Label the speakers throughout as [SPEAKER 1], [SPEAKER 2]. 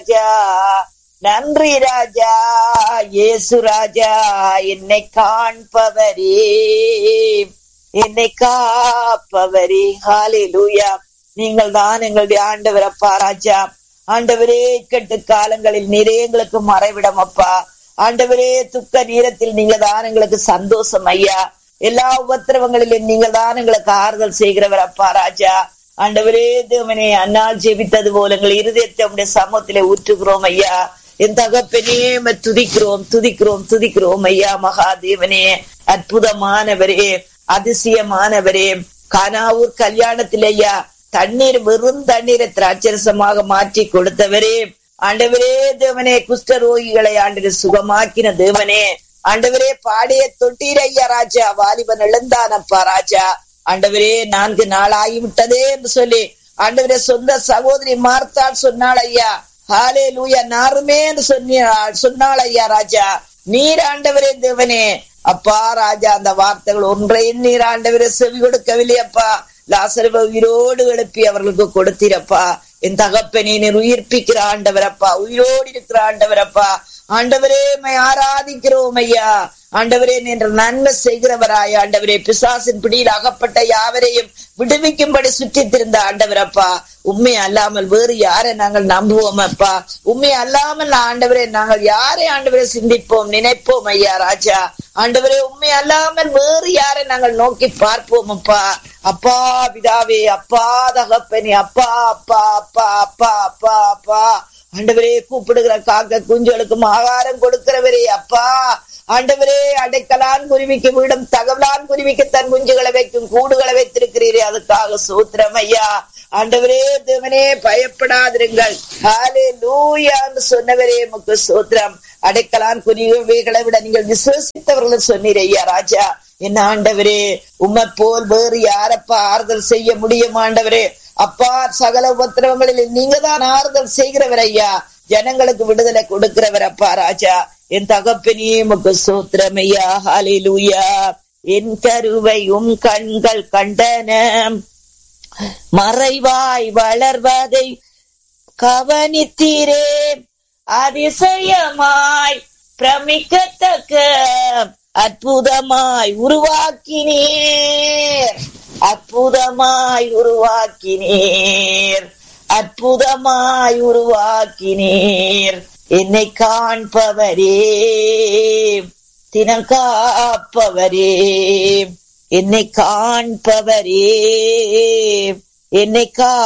[SPEAKER 1] ராஜா நன்றி ராஜா இயேசு ராஜா என்னை காண்பவரே என்னை காப்பவரே ஹalleluya நீங்கள் தான் எங்களுடைய ஆண்டவர் அப்பா ராஜா ஆண்டவரே கெட்டு காலங்களில் நீரே எங்களுக்கு மறைவிடம் அப்பா ஆண்டவரே துக்க நேரத்தில் நீங்க தான் எங்களுக்கு சந்தோஷம் ஐயா எல்லா உபத்திரவங்களிலும் நீங்க தான் எங்களுக்கு ஆறுதல் செய்கிறவர் அப்பா ராஜா ஆண்டவரே தேவனே அன்னால் ஜெபித்தது போல எங்கள் இருதயத்தை உடைய சமூகத்திலே ஊற்றுகிறோம் ஐயா என் தகப்பனே உம்மை துதிக்கிறோம் துதிக்கிறோம் துதிக்கிறோம் ஐயா மகாதேவனே அற்புதமானவரே அதிசயமானவரே கானாவூர் கல்யாணத்தில் ஐயா தண்ணீர் வெறும் தண்ணீரை திராட்சரசமாக மாற்றி கொடுத்தவரே ஆண்டவரே தேவனே குஷ்டரோகிகளை ஆண்டு சுகமாக்கின தேவனே ஆண்டவரே பாடைய தொட்டீர் ஐயா ராஜா வாலிபன் எழுந்தானப்பா ராஜா ஆண்டவரே நான்கு நாள் ஆகிவிட்டதே என்று சொல்லி ஆண்டவரே சொந்த சகோதரி மார்த்தாள் சொன்னாள் ஐயா ஹாலே லூயா நாருமே என்று சொன்னாள் சொன்னாள் ஐயா ராஜா நீர் ஆண்டவரே தேவனே அப்பா ராஜா அந்த வார்த்தைகள் ஒன்றையும் நீர் ஆண்டவரே செவி கொடுக்கவில்லை அப்பா லாசரவ உயிரோடு எழுப்பி அவர்களுக்கு கொடுத்தீரப்பா என் தகப்பனே நீர் உயிர்ப்பிக்கிற ஆண்டவரப்பா உயிரோடு இருக்கிற ஆண்டவரப்பா ஆண்டவரே மை ஆராதிக்கிறோம் ஐயா ஆண்டவரே நின்று நன்மை செய்கிறவராய் ஆண்டவரே பிசாசின் பிடியில் அகப்பட்ட யாவரையும் விடுவிக்கும்படி சுற்றி திருந்த ஆண்டவரப்பா உண்மை அல்லாமல் வேறு யாரை நாங்கள் நம்புவோம் அப்பா உண்மை அல்லாமல் ஆண்டவரே நாங்கள் யாரை ஆண்டவரை சிந்திப்போம் நினைப்போம் ஐயா ராஜா ஆண்டவரே உண்மை அல்லாமல் வேறு யாரை நாங்கள் நோக்கி பார்ப்போம் அப்பா அப்பா பிதாவே அப்பா தகப்பனே அப்பா அப்பா அப்பா அப்பா அப்பா அப்பா ஆண்டவரே கூப்பிடுகிற காக்க குஞ்சுகளுக்கும் ஆகாரம் கொடுக்கிறவரே அப்பா ஆண்டவரே அடைக்கலான் குருவிக்கு வீடும் தகவலான் குருவிக்கு தன் குஞ்சுகளை வைக்கும் கூடுகளை வைத்திருக்கிறீரே அதுக்காக சூத்திரம் ஐயா ஆண்டவரே தேவனே பயப்படாதிருங்கள் ஹாலே லூயா என்று சொன்னவரே முக்கு சூத்திரம் அடைக்கலான் குருவிகளை விட நீங்கள் விசுவசித்தவர்கள் சொன்னீர் ஐயா ராஜா என்ன ஆண்டவரே உம்மை போல் வேறு யாரப்பா ஆறுதல் செய்ய முடியும் ஆண்டவரே அப்பா சகல உபத்திரவங்களில் நீங்க தான் ஆறுதல் செய்கிறவர் ஐயா ஜனங்களுக்கு விடுதலை கொடுக்கிறவர் அப்பா ராஜா என் தகப்பனே முக்கு சூத்திரமையா ஹாலிலூயா என் கருவை உம் கண்கள் கண்டன மறைவாய் வளர்வதை கவனித்தீரே அதிசயமாய் பிரமிக்கத்தக்க அற்புதமாய் உருவாக்கினீர் அற்புதமாய் உருவாக்கினீர் அற்புதமாய் உருவாக்கினீர் என்னை காண்பவரே தினம் காப்பவரே என்னை காண்பவரே என்னை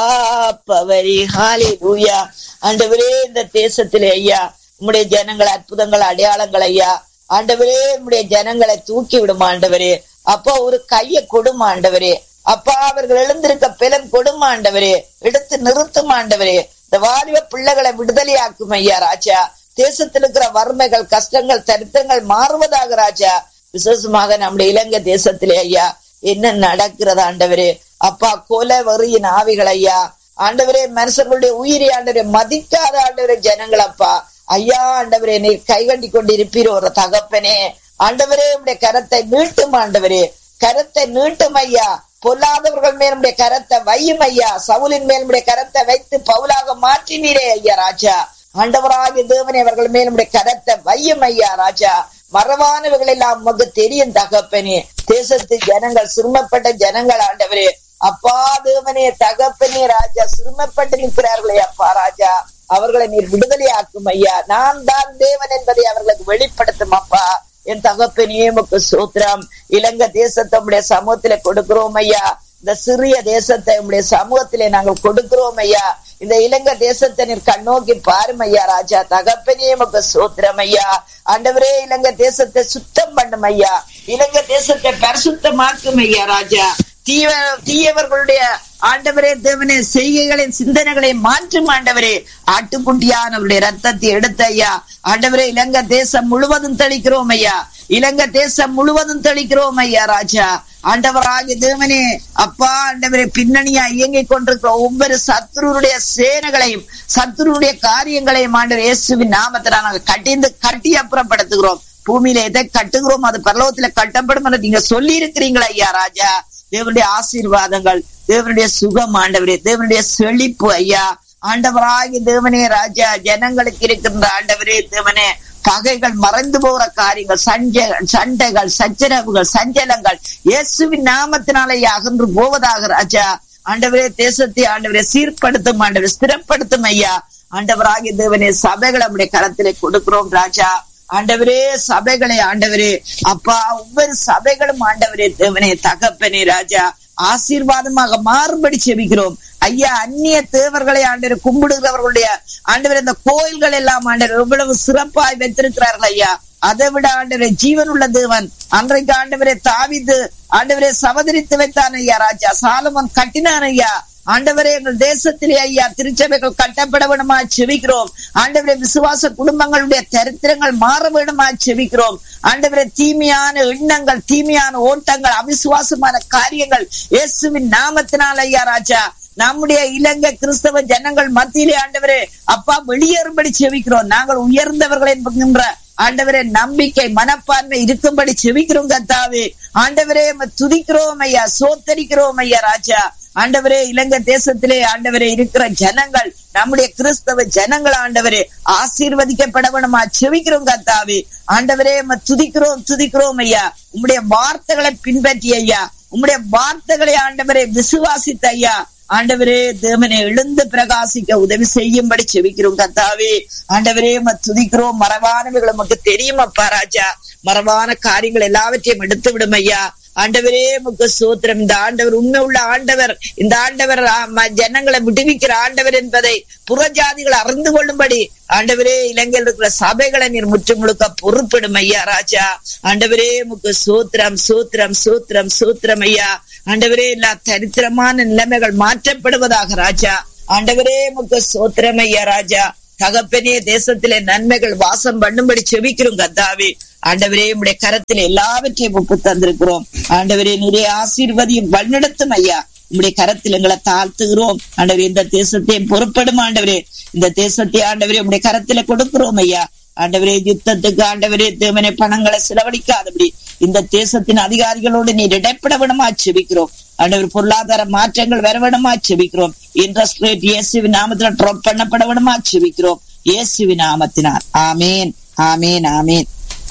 [SPEAKER 1] காப்பவரே ஹாலே லூயா ஆண்டவரே இந்த தேசத்திலே ஐயா உம்முடைய ஜனங்கள் அற்புதங்கள் அடையாளங்கள் ஐயா ஆண்டவரே உம்முடைய ஜனங்களை தூக்கி விடும் ஆண்டவரே அப்பா ஒரு கையை கொடுமா ஆண்டவரே அப்பா அவர்கள் எழுந்திருக்க பிலன் கொடுமா ஆண்டவரே எடுத்து நிறுத்தும் ஆண்டவரே இந்த வாலிப பிள்ளைகளை விடுதலையாக்கும் ஐயா ராஜா தேசத்தில் இருக்கிற வறுமைகள் கஷ்டங்கள் தரித்திரங்கள் மாறுவதாக ராஜா விசேஷமாக நம்முடைய இலங்கை தேசத்திலே ஐயா என்ன நடக்கிறது ஆண்டவரே அப்பா கொலை வரியின் ஆவிகள் ஐயா ஆண்டவரே மனுஷர்களுடைய உயிரி ஆண்டவரே மதிக்காத ஆண்டவரே ஜனங்கள் அப்பா ஐயா ஆண்டவரே நீ கைகண்டி கொண்டு இருப்பீரோ ஒரு தகப்பனே ஆண்டவரே உடைய கரத்தை நீட்டும் ஆண்டவரே கரத்தை நீட்டும் ஐயா பொல்லாதவர்கள் மேல் உடைய கரத்தை வையும் ஐயா சவுலின் மேல் உடைய கரத்தை வைத்து பவுலாக மாற்றினீரே ஐயா ராஜா ஆண்டவராகிய தேவனே அவர்கள் மேல் உடைய கரத்தை வையும் ஐயா ராஜா மறவானவர்கள் எல்லாம் உமக்கு தெரியும் தகப்பனே தேசத்து ஜனங்கள் சிறுமப்பட்ட ஜனங்கள் ஆண்டவரே அப்பா தேவனே தகப்பனே ராஜா சிறுமப்பட்டு நிற்கிறார்களே அப்பா ராஜா அவர்களை நீர் விடுதலை ஆக்கும் ஐயா நான் தான் தேவன் என்பதை அவர்களுக்கு வெளிப்படுத்தும் அப்பா என் தகப்பனே உமக்கு சூத்திரம் இலங்கை தேசத்தை உடைய சமூகத்திலே கொடுக்கிறோம் ஐயா இந்த சிறிய தேசத்தை உடைய சமூகத்திலே நாங்கள் கொடுக்கிறோம் ஐயா இந்த இலங்கை தேசத்தை நீர் கண்ணோக்கி பாரும் ஐயா ராஜா தகப்பனே உமக்கு சூத்திரம் ஐயா ஆண்டவரே இலங்கை தேசத்தை சுத்தம் பண்ணும் ஐயா இலங்கை தேசத்தை பரிசுத்தமாக்கும் ஐயா ராஜா தீவ தீயவர்களுடைய ஆண்டவரே தேவனே செய்கைகளின் சிந்தனைகளை மாற்றும் ஆண்டவரே ஆட்டுக்குட்டியானவருடைய ரத்தத்தை எடுத்த ஐயா ஆண்டவரே இலங்கை தேசம் முழுவதும் தெளிக்கிறோம் ஐயா இலங்கை தேசம் முழுவதும் தெளிக்கிறோம் ஐயா ராஜா ஆண்டவராகிய தேவனே அப்பா ஆண்டவரே பின்னணியா இயங்கிக் கொண்டிருக்கிற ஒவ்வொரு சத்ருடைய சேனைகளையும் சத்ருடைய காரியங்களையும் ஆண்டவர் இயேசுவின் நாமத்தில் நாங்கள் கட்டிந்து கட்டி அப்புறப்படுத்துகிறோம் பூமியில எதை கட்டுகிறோம் அது பரலோகத்துல கட்டப்படும் என்று நீங்க சொல்லி இருக்கிறீங்களா ஐயா ராஜா தேவனுடைய ஆசீர்வாதங்கள் தேவனுடைய சுகம் ஆண்டவரே தேவனுடைய செழிப்பு ஐயா ஆண்டவராகி தேவனே ராஜா ஜனங்களுக்கு இருக்கின்ற ஆண்டவரே தேவனே பகைகள் மறைந்து போகிற காரியங்கள் சஞ்ச சண்டைகள் சச்சரவுகள் சஞ்சலங்கள் இயேசுவின் நாமத்தினாலே அகன்று போவதாக ராஜா ஆண்டவரே தேசத்தை ஆண்டவரே சீர்படுத்தும் ஆண்டவரே ஸ்திரப்படுத்தும் ஐயா ஆண்டவராகிய தேவனே சபைகளை நம்முடைய கரத்திலே கொடுக்கிறோம் ராஜா ஆண்டவரே சபைகளை ஆண்டவரே அப்பா ஒவ்வொரு சபைகளும் ஆண்டவரே தேவனே தகப்பனே ராஜா ஆசீர்வாதமாக மாறுபடி செபிக்கிறோம் ஐயா அந்நிய தேவர்களை ஆண்டவர் கும்பிடுகிறவர்களுடைய ஆண்டவர் இந்த கோயில்கள் எல்லாம் ஆண்டவர் எவ்வளவு சிறப்பாய் வைத்திருக்கிறார்கள் ஐயா அதை விட ஆண்டவரே ஜீவன் உள்ள தேவன் அன்றைக்கு ஆண்டவரே தாவிது ஆண்டவரே சவதரித்து வைத்தான் ஐயா ராஜா சாலமன் கட்டினான் ஐயா ஆண்டவரே எங்கள் தேசத்திலே ஐயா திருச்சபைகள் கட்டப்பட வேணுமா செவிக்கிறோம் ஆண்டவரே விசுவாச குடும்பங்களுடைய சரித்திரங்கள் மாற வேணுமா செவிக்கிறோம் ஆண்டவரே தீமையான எண்ணங்கள் தீமையான ஓட்டங்கள் அவிசுவாசமான காரியங்கள் இயேசுவின் நாமத்தினால் ஐயா ராஜா நம்முடைய இலங்கை கிறிஸ்தவ ஜனங்கள் மத்தியிலே ஆண்டவரே அப்பா வெளியேறும்படி செவிக்கிறோம் நாங்கள் உயர்ந்தவர்கள் என்கின்ற ஆண்டவரே நம்பிக்கை மனப்பான்மை இருக்கும்படி செவிக்கிறோம் கத்தாவே ஆண்டவரே துதிக்கிறோம் ஐயா சோத்தரிக்கிறோம் ஐயா ராஜா ஆண்டவரே இலங்கை தேசத்திலே ஆண்டவரே இருக்கிற ஜனங்கள் நம்முடைய கிறிஸ்தவ ஜனங்கள் ஆண்டவரே ஆசீர்வதிக்கப்பட வேணுமா செவிக்கிறோம் கத்தாவே ஆண்டவரே துதிக்கிறோம் துதிக்கிறோம் ஐயா உம்முடைய வார்த்தைகளை பின்பற்றி ஐயா உம்முடைய வார்த்தைகளை ஆண்டவரே விசுவாசித்த ஐயா ஆண்டவரே தேவனை எழுந்து பிரகாசிக்க உதவி செய்யும்படி செவிக்கிறோம் கத்தாவே ஆண்டவரே துதிக்கிறோம் மரபானவைகள் நமக்கு தெரியும் அப்பா ராஜா மரபான காரியங்கள் எல்லாவற்றையும் எடுத்து விடும் ஐயா ஆண்டவரே முக்க சூத்திரம் இந்த ஆண்டவர் உண்மை உள்ள ஆண்டவர் இந்த ஆண்டவர் ஜனங்களை விடுவிக்கிற ஆண்டவர் என்பதை புறஜாதிகள் அறிந்து கொள்ளும்படி ஆண்டவரே இலங்கையில் இருக்கிற சபைகளை நீர் முற்று முழுக்க பொறுப்பிடும் ஐயா ராஜா ஆண்டவரே முக்கு சூத்திரம் சூத்திரம் சூத்திரம் சூத்திரம் ஐயா ஆண்டவரே எல்லா தரித்திரமான நிலைமைகள் மாற்றப்படுவதாக ராஜா ஆண்டவரே முக்கு சோத்திரம் ஐயா ராஜா தகப்பனே தேசத்திலே நன்மைகள் வாசம் பண்ணும்படி செவிக்கிறோம் கத்தாவே ஆண்டவரே உடைய கரத்தில் எல்லாவற்றையும் ஒப்பு தந்திருக்கிறோம் ஆண்டவரே நிறைய ஆசீர்வதியும் வழிநடத்தும் ஐயா உங்களுடைய கரத்தில் எங்களை தாழ்த்துகிறோம் ஆண்டவரே இந்த தேசத்தையும் பொறுப்படும் ஆண்டவரே இந்த தேசத்தை ஆண்டவரே உடைய கரத்துல கொடுக்கிறோம் ஐயா ஆண்டவரே யுத்தத்துக்கு ஆண்டவரே தேவனை பணங்களை செலவழிக்காதபடி இந்த தேசத்தின் அதிகாரிகளோடு நீர் இடைப்பட வேணுமா செபிக்கிறோம் ஆண்டவர் பொருளாதார மாற்றங்கள் வர வேணுமா செபிக்கிறோம் இன்ட்ரெஸ்ட் ரேட் இயேசுவின் நாமத்துல ட்ராப் பண்ணப்பட வேணுமா செபிக்கிறோம் இயேசுவின் நாமத்தினார் ஆமேன் ஆமேன் ஆமேன்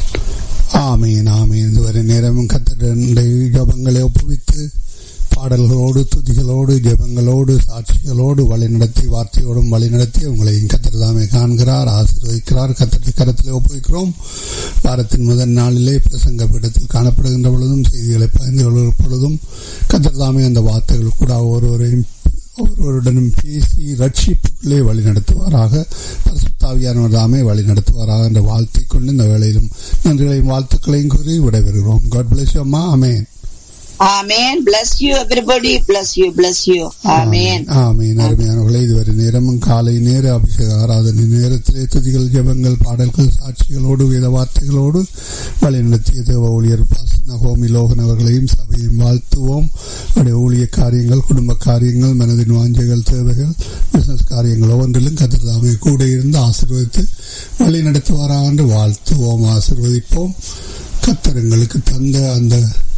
[SPEAKER 2] ஆமீன் ஆமீன் இதுவரை நேரமும் கத்தருடைய ஜபங்களை ஒப்புவித்து பாடல்களோடு துதிகளோடு ஜெபங்களோடு சாட்சிகளோடு வழிநடத்தி வார்த்தையோடும் வழிநடத்தி உங்களையும் கத்தர் தாமே காண்கிறார் ஆசீர்வதிக்கிறார் கத்தரை கரத்தில் ஒப்புவிக்கிறோம் வாரத்தின் முதல் நாளிலே பிரசங்க பீடத்தில் காணப்படுகின்ற பொழுதும் செய்திகளை பகிர்ந்து கொள்கிற பொழுதும் கத்தர் தாமே அந்த வார்த்தைகள் கூட ஒருவரையும் ஒருவருடனும் பேசி ரட்சிப்புக்குள்ளே வழி நடத்துவாராக பரிசுத்தாவியானவர் தாமே வழி நடத்துவாராக என்ற வாழ்த்தை கொண்டு இந்த வேளையிலும் நன்றிகளையும் வாழ்த்துக்களையும் கூறி விடைபெறுகிறோம் காட் பிளஸ் அம்மா அமேன்
[SPEAKER 1] ஆமேன் bless you everybody bless you bless you ஆமேன்
[SPEAKER 2] ஆமீன் அருமையானவர்களே இதுவரை நேரமும் காலை நேர அபிஷேக ஆராதனை நேரத்திலே துதிகள் ஜெபங்கள் பாடல்கள் சாட்சிகளோடு வேத வார்த்தைகளோடு வழிநடத்திய தேவ ஊழியர் பாசன ஹோமி லோகன் அவர்களையும் சபையும் வாழ்த்துவோம் அவருடைய ஊழிய காரியங்கள் குடும்ப காரியங்கள் மனதின் வாஞ்சைகள் தேவைகள் பிசினஸ் காரியங்கள் ஒவ்வொன்றிலும் கத்திரதாமை கூட இருந்து ஆசீர்வதித்து வழி நடத்துவாராக என்று வாழ்த்துவோம் ஆசீர்வதிப்போம் கத்தரங்களுக்கு தந்த அந்த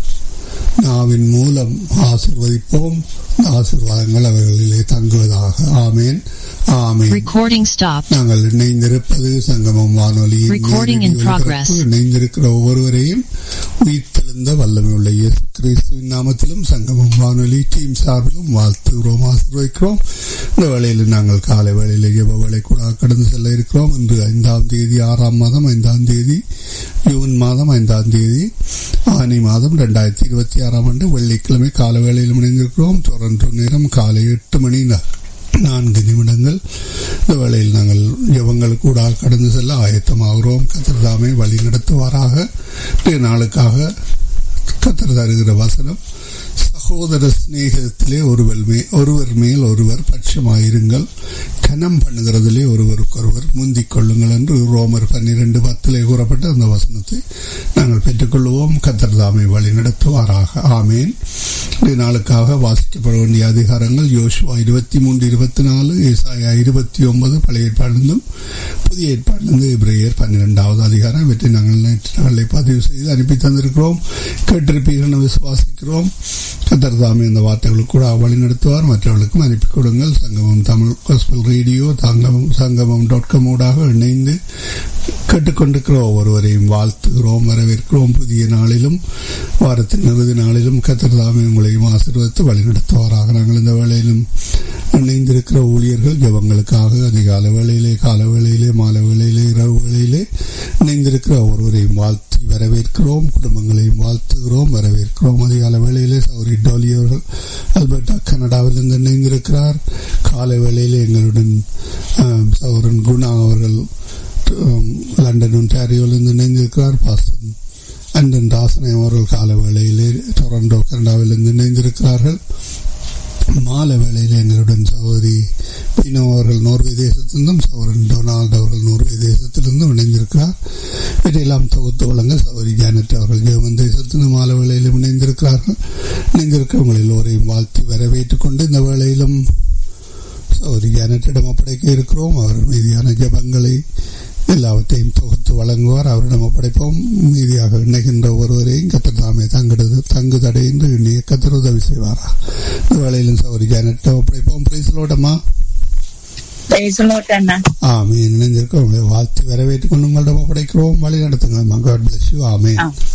[SPEAKER 2] நாவின் மூலம் ஆசிர்வதிப்போம் ஆசிர்வாதங்கள் அவர்களிலே தங்குவதாக ஆமேன் ஆமேன்
[SPEAKER 3] Recording stopped.
[SPEAKER 2] நாங்கள் இணைந்திருப்பது சங்கமம் வானொலியின்
[SPEAKER 3] Recording in
[SPEAKER 2] நேரடி
[SPEAKER 3] progress.
[SPEAKER 2] ஒலிபரப்பு. இணைந்திருக்கிற ஒவ்வொருவரையும் உயிர்த்தெழுந்த வல்லமை உள்ள இயேசு கிறிஸ்துவின் நாமத்திலும் சங்கமம் வானொலி டீம் சார்பிலும் வாழ்த்துகிறோம் ஆசீர்வதிக்கிறோம் இந்த வேளையில் நாங்கள் காலை வேளையில் ஜெப வேலை கூட கடந்து செல்ல இருக்கிறோம் இன்று ஐந்தாம் தேதி ஆறாம் மாதம் ஐந்தாம் தேதி ஜூன் மாதம் ஐந்தாம் தேதி ஆனி மாதம் ரெண்டாயிரத்தி இருபத்தி ஆறாம் ஆண்டு வெள்ளிக்கிழமை கால வேளையில் இணைந்திருக்கிறோம் தொடர்ந்து நேரம் காலை எட்டு மணி நா- நான்கு நிமிடங்கள் இந்த வேளையில் நாங்கள் ஜெபங்கள் கூட கடந்து செல்ல ஆயத்தமாகிறோம் கத்திரதாமை வழி நடத்துவாராக இன்றைய நாளுக்காக கத்தர் தருகிற வசனம் சகோதர சிநேகத்திலே ஒருவர் மே ஒருவர் மேல் ஒருவர் பட்சமாயிருங்கள் கனம் பண்ணுகிறதிலே ஒருவருக்கொருவர் முந்திக் கொள்ளுங்கள் என்று ரோமர் பன்னிரண்டு பத்திலே கூறப்பட்ட அந்த வசனத்தை நாங்கள் பெற்றுக்கொள்வோம் கத்தர் தாமை வழி நடத்துவாராக ஆமேன் இன்றைய நாளுக்காக வாசிக்கப்பட வேண்டிய அதிகாரங்கள் யோசுவா இருபத்தி மூன்று இருபத்தி நாலு ஏசாயா இருபத்தி ஒன்பது பழைய ஏற்பாடிலும் புதிய புதிய ஏற்பாட்டிலிருந்து இப்ரேயர் பன்னிரெண்டாவது அதிகாரம் இவற்றை நாங்கள் நேற்று நாளை பதிவு செய்து அனுப்பி தந்திருக்கிறோம் கேட்டிருப்பீர்கள் விசுவாசிக்கிறோம் கத்தர் தாமே இந்த வார்த்தைகளுக்கு கூட வழி நடத்துவார் மற்றவர்களுக்கும் அனுப்பி கொடுங்கள் சங்கமம் தமிழ் கோஸ்பல் ரேடியோ தங்கமம் சங்கமம் டாட் காம் ஊடாக இணைந்து கேட்டுக்கொண்டிருக்கிற ஒவ்வொருவரையும் வாழ்த்துகிறோம் வரவேற்கிறோம் புதிய நாளிலும் வாரத்தின் இறுதி நாளிலும் கத்தர் தாமே உங்களையும் ஆசீர்வதித்து வழிநடத்துவாராக நாங்கள் இந்த வேளையிலும் இணைந்திருக்கிற ஊழியர்கள் ஜபங்களுக்காக அதிகால வேளையிலே கால வேளையிலே மாலை வேளையிலே இரவு வேளையிலே இணைந்திருக்கிற ஒருவரையும் வாழ்த்தி வரவேற்கிறோம் குடும்பங்களையும் வாழ்த்துகிறோம் வரவேற்கிறோம் அதிகால வேளையிலே சௌரி டோலி அவர்கள் அல்பர்டா கனடாவிலிருந்து இணைந்திருக்கிறார் காலை வேளையிலே எங்களுடன் சௌரன் குணா அவர்கள் லண்டன் ஒன்டாரியோவிலிருந்து இணைந்திருக்கிறார் பாசன் அண்டன் ராசனை அவர்கள் கால வேளையிலே டொரண்டோ கனடாவிலிருந்து இணைந்திருக்கிறார்கள் மாலை வேளையில் எங்களுடன் சகோதரி பினோ அவர்கள் நோர்வே தேசத்திலிருந்தும் சகோதரன் டொனால்டு அவர்கள் நோர்வே தேசத்திலிருந்தும் இணைந்திருக்கிறார் இதையெல்லாம் தொகுத்து வழங்க சகோதரி ஜானட் அவர்கள் ஜெர்மன் தேசத்திலிருந்து மாலை வேளையிலும் இணைந்திருக்கிறார்கள் இணைந்திருக்கிறவங்கள் எல்லோரையும் வாழ்த்தி வரவேற்றுக் கொண்டு இந்த வேளையிலும் சகோதரி ஜானட்டிடம் ஒப்படைக்க இருக்கிறோம் அவர் மீதியான ஜபங்களை எல்லாவற்றையும் தொகுத்து வழங்குவார் அவரிடம் ஒப்படைப்போம் மீதியாக இணைகின்ற ஒருவரையும் கத்தர் தாமே தங்கிடுது தங்கு தடையின்றி இணைய கத்தர் உதவி செய்வாரா இந்த வேளையிலும் சௌரி ஜானட்டை ஒப்படைப்போம் பிரைஸ்லோட்டமா ஆமே இணைந்திருக்கோம் உங்களை வாழ்த்து வரவேற்றுக் கொண்டு உங்களிடம் ஒப்படைக்கிறோம் வழி நடத்துங்க காட் பிளஸ் யூ ஆமே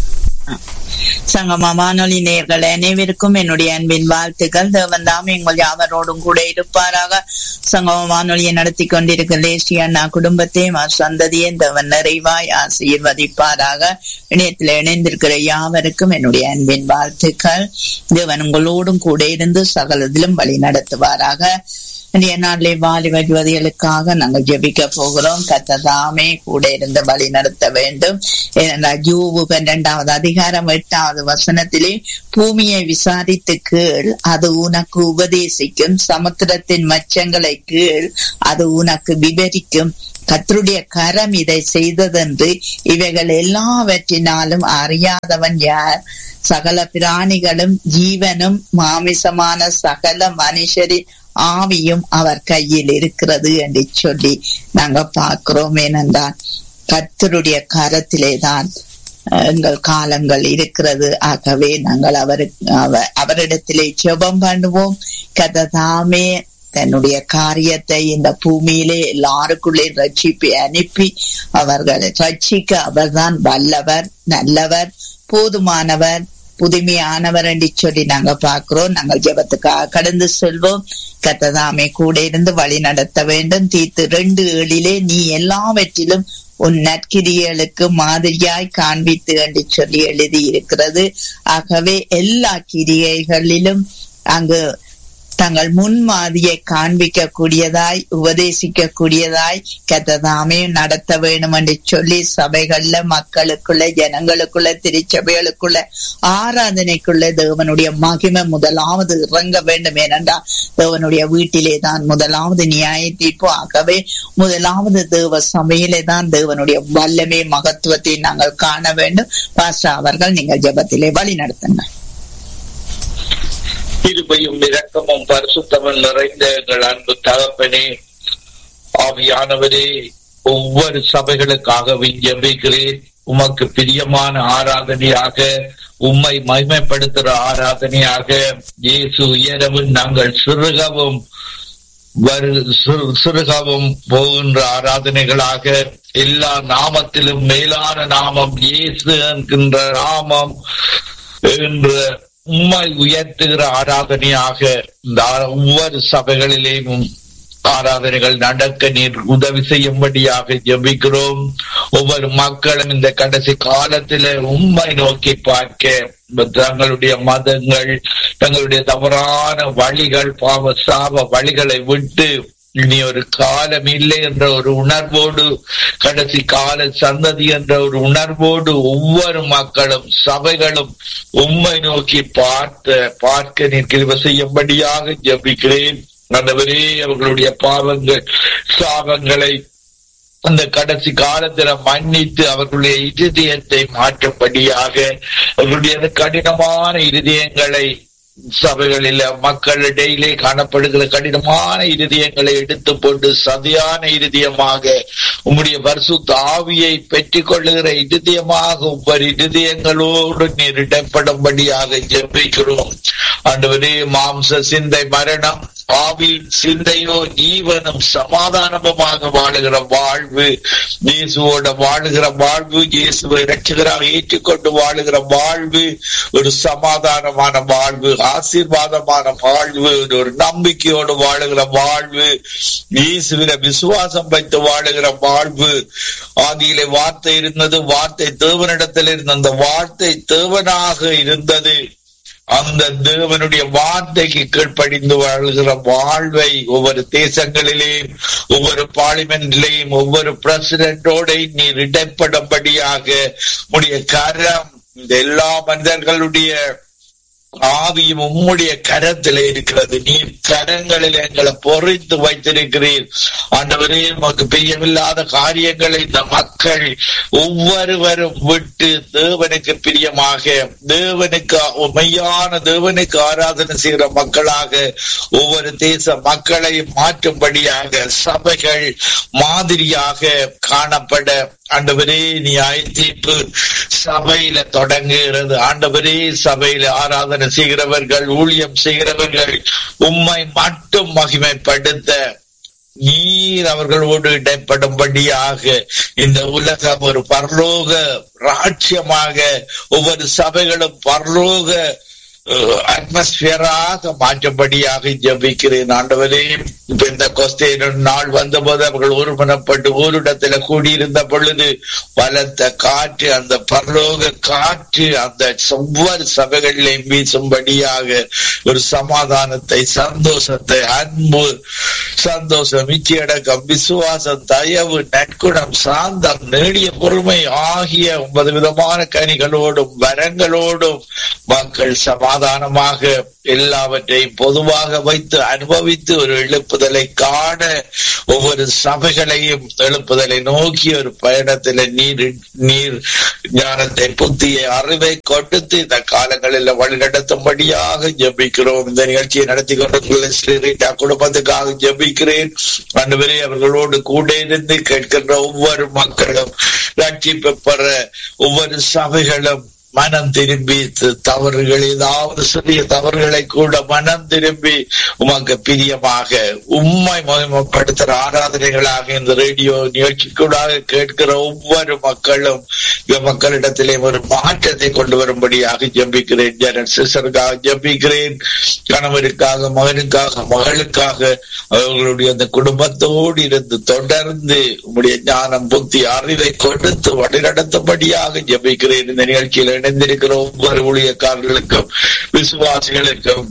[SPEAKER 3] சங்கமா வானொலி நேர்கள் அனைவருக்கும் என்னுடைய அன்பின் வாழ்த்துக்கள் தேவன் தாம் எங்கள் யாவரோடும் கூட இருப்பாராக சங்கம வானொலியை நடத்தி கொண்டிருக்கிற லேசி அண்ணா குடும்பத்தையும் சந்ததியை தேவன் நிறைவாய் ஆசீர்வதிப்பாராக இணையத்தில் இணைந்திருக்கிற யாவருக்கும் என்னுடைய அன்பின் வாழ்த்துக்கள் தேவன் உங்களோடும் கூட இருந்து சகலத்திலும் வழி நடத்துவாராக இன்றைய நாளிலே வாலிப யுவதிகளுக்காக நாங்கள் ஜெபிக்க போகிறோம் கத்ததாமே கூட இருந்து வழி நடத்த வேண்டும் ஏனென்றால் ஜூவு பன்னிரண்டாவது அதிகாரம் எட்டாவது வசனத்திலே பூமியை விசாரித்து கீழ் அது உனக்கு உபதேசிக்கும் சமுத்திரத்தின் மச்சங்களை கீழ் அது உனக்கு விவரிக்கும் கத்தருடைய கரம் இதை செய்ததென்று இவைகள் எல்லாவற்றினாலும் அறியாதவன் யார் சகல பிராணிகளும் ஜீவனும் மாமிசமான சகல மனுஷரின் ஆவியும் அவர் கையில் இருக்கிறது என்று சொல்லி நாங்க பார்க்கிறோம் ஏனென்றால் கத்தருடைய கரத்திலே தான் எங்கள் காலங்கள் இருக்கிறது ஆகவே நாங்கள் அவருக்கு அவரிடத்திலே ஜெபம் பண்ணுவோம் கதை தாமே தன்னுடைய காரியத்தை இந்த பூமியிலே எல்லாருக்குள்ளே ரட்சிப்பை அனுப்பி அவர்களை ரட்சிக்க அவர்தான் வல்லவர் நல்லவர் போதுமானவர் புதுமையானவர் என்று சொல்லி நாங்க பாக்குறோம் நாங்கள் ஜபத்துக்காக கடந்து செல்வோம் கத்ததாமே கூட இருந்து வழி நடத்த வேண்டும் தீர்த்து ரெண்டு ஏழிலே நீ எல்லாவற்றிலும் உன் நற்கிரியலுக்கு மாதிரியாய் காண்பித்து என்று சொல்லி எழுதி இருக்கிறது ஆகவே எல்லா கிரியைகளிலும் அங்கு தங்கள் முன்மாதியை காண்பிக்க கூடியதாய் உபதேசிக்க கூடியதாய் கத்ததாமே நடத்த வேணும் என்று சொல்லி சபைகள்ல மக்களுக்குள்ள ஜனங்களுக்குள்ள திருச்சபைகளுக்குள்ள ஆராதனைக்குள்ள தேவனுடைய மகிமை முதலாவது இறங்க வேண்டும் ஏனென்றால் தேவனுடைய வீட்டிலே தான் முதலாவது நியாய தீர்ப்பு ஆகவே முதலாவது தேவ சபையிலே தான் தேவனுடைய வல்லமே மகத்துவத்தை நாங்கள் காண வேண்டும் பாஸ்டர் அவர்கள் நீங்கள் ஜபத்திலே வழி நடத்துங்க
[SPEAKER 4] இருபையும் இரக்கமும் பரிசுத்தமும் நிறைந்த எங்கள் அன்பு தகப்பனே ஆவியானவரே ஒவ்வொரு சபைகளுக்காகவும் ஜெபிக்கிறேன் உமக்கு பிரியமான ஆராதனையாக உம்மை மகிமைப்படுத்துகிற ஆராதனையாக இயேசு உயரவும் நாங்கள் சிறுகவும் சிறுகவும் போகின்ற ஆராதனைகளாக எல்லா நாமத்திலும் மேலான நாமம் இயேசு என்கின்ற நாமம் என்ற உம்மை உயர்த்துகிற ஆராதனையாக இந்த ஒவ்வொரு சபைகளிலேயும் ஆராதனைகள் நடக்க நீர் உதவி செய்யும்படியாக ஜபிக்கிறோம் ஒவ்வொரு மக்களும் இந்த கடைசி காலத்தில உண்மை நோக்கி பார்க்க தங்களுடைய மதங்கள் தங்களுடைய தவறான வழிகள் பாவ சாப வழிகளை விட்டு இனி ஒரு காலம் இல்லை என்ற ஒரு உணர்வோடு கடைசி கால சந்ததி என்ற ஒரு உணர்வோடு ஒவ்வொரு மக்களும் சபைகளும் உண்மை நோக்கி பார்த்த பார்க்க நீர் கிருப செய்யும்படியாக ஜபிக்கிறேன் ஆண்டவரே அவர்களுடைய பாவங்கள் சாபங்களை அந்த கடைசி காலத்துல மன்னித்து அவர்களுடைய இருதயத்தை மாற்றும்படியாக அவர்களுடைய கடினமான இருதயங்களை சபைகளில் மக்களிடையிலே காணப்படுகிற கடினமான இருதயங்களை எடுத்து போட்டு சதியான இருதயமாக உம்முடைய பரிசுத்த ஆவியை பெற்றுக் கொள்ளுகிற இருதயமாக ஒவ்வொரு இருதயங்களோடு நீர் இடப்படும்படியாக ஜெபிக்கிறோம் ஆண்டவரே மாம்ச சிந்தை மரணம் ஆவி சிந்தையோ ஜீவனும் சமாதானமுமாக வாழுகிற வாழ்வு இயேசுவோட வாழுகிற வாழ்வு இயேசுவை ரட்சகராக ஏற்றுக்கொண்டு வாழுகிற வாழ்வு ஒரு சமாதானமான வாழ்வு ஆசீர்வாதமான வாழ்வு ஒரு நம்பிக்கையோடு வாழுகிற வாழ்வு இயேசுவில விசுவாசம் வைத்து வாழுகிற வாழ்வு ஆதியிலே வார்த்தை இருந்தது வார்த்தை தேவனிடத்தில் இருந்த அந்த வார்த்தை தேவனாக இருந்தது அந்த தேவனுடைய வார்த்தைக்கு கீழ்ப்படிந்து வாழ்கிற வாழ்வை ஒவ்வொரு தேசங்களிலேயும் ஒவ்வொரு பார்லிமெண்ட்லேயும் ஒவ்வொரு பிரசிடென்டோட நீர் இடைப்படும்படியாக உடைய கரம் இந்த எல்லா மனிதர்களுடைய ஆவியும் உம்முடைய கரத்திலே இருக்கிறது நீர் கரங்களில் எங்களை பொறித்து வைத்திருக்கிறீர் ஆண்டவரே உமக்கு பிரியமில்லாத காரியங்களை இந்த மக்கள் ஒவ்வொருவரும் விட்டு தேவனுக்கு பிரியமாக தேவனுக்கு மெய்யான தேவனுக்கு ஆராதனை செய்கிற மக்களாக ஒவ்வொரு தேச மக்களை மாற்றும்படியாக சபைகள் மாதிரியாக காணப்பட ஆண்டவரே நீ தீர்ப்பு சபையில தொடங்குகிறது ஆண்டவரே சபையில ஆராதனை செய்கிறவர்கள் ஊழியம் செய்கிறவர்கள் உம்மை மட்டும் மகிமைப்படுத்த நீர் அவர்களோடு இடைப்படும்படியாக இந்த உலகம் ஒரு பரலோக ராட்சியமாக ஒவ்வொரு சபைகளும் பரலோக அட்மாஸ்பியராக மாற்றும்படியாக ஜபிக்கிறேன் ஆண்டவரே இப்ப இந்த கொஸ்தேன் நாள் வந்தபோது அவர்கள் ஒருமனப்பட்டு ஓரிடத்துல கூடியிருந்த பொழுது பலத்த காற்று அந்த பரலோக காற்று அந்த ஒவ்வொரு சபைகளிலையும் வீசும்படியாக ஒரு சமாதானத்தை சந்தோஷத்தை அன்பு சந்தோஷம் இச்சையடக்கம் விசுவாசம் தயவு நற்குணம் சாந்தம் நீடிய பொறுமை ஆகிய ஒன்பது விதமான கனிகளோடும் வரங்களோடும் மக்கள் சமாதானமாக எல்லாவற்றையும் பொதுவாக வைத்து அனுபவித்து ஒரு எழுப்புதலை காண ஒவ்வொரு சபைகளையும் எழுப்புதலை நோக்கி ஒரு பயணத்தில் நீர் நீர் ஞானத்தை புத்தியை அறிவை கொடுத்து இந்த காலங்களில் வழிநடத்தும்படியாக ஜபிக்கிறோம் இந்த நிகழ்ச்சியை நடத்தி கொண்டிருக்கிற ஸ்ரீரீட்டா குடும்பத்துக்காக ஜபிக்கிறேன் அன்றுவரே அவர்களோடு கூட இருந்து கேட்கின்ற ஒவ்வொரு மக்களும் ரட்சிப்பு பெற ஒவ்வொரு சபைகளும் மனம் திரும்பி தவறுகள் ஏதாவது சிறிய தவறுகளை கூட மனம் திரும்பி உமக்கு பிரியமாக உண்மை மகிமப்படுத்துற ஆராதனைகளாக இந்த ரேடியோ நிகழ்ச்சிக்கூடாக கேட்கிற ஒவ்வொரு மக்களும் மக்களிடத்திலே ஒரு மாற்றத்தை கொண்டு வரும்படியாக ஜம்பிக்கிறேன் ஜெனரல் சிஸ்டருக்காக ஜம்பிக்கிறேன் கணவருக்காக மகனுக்காக மகளுக்காக அவர்களுடைய அந்த குடும்பத்தோடு இருந்து தொடர்ந்து உங்களுடைய ஞானம் புத்தி அறிவை கொடுத்து வழிநடத்தும்படியாக ஜபிக்கிறேன் இந்த நிகழ்ச்சியில் இணைந்திருக்கிற ஒவ்வொரு ஊழியக்காரர்களுக்கும் விசுவாசிகளுக்கும்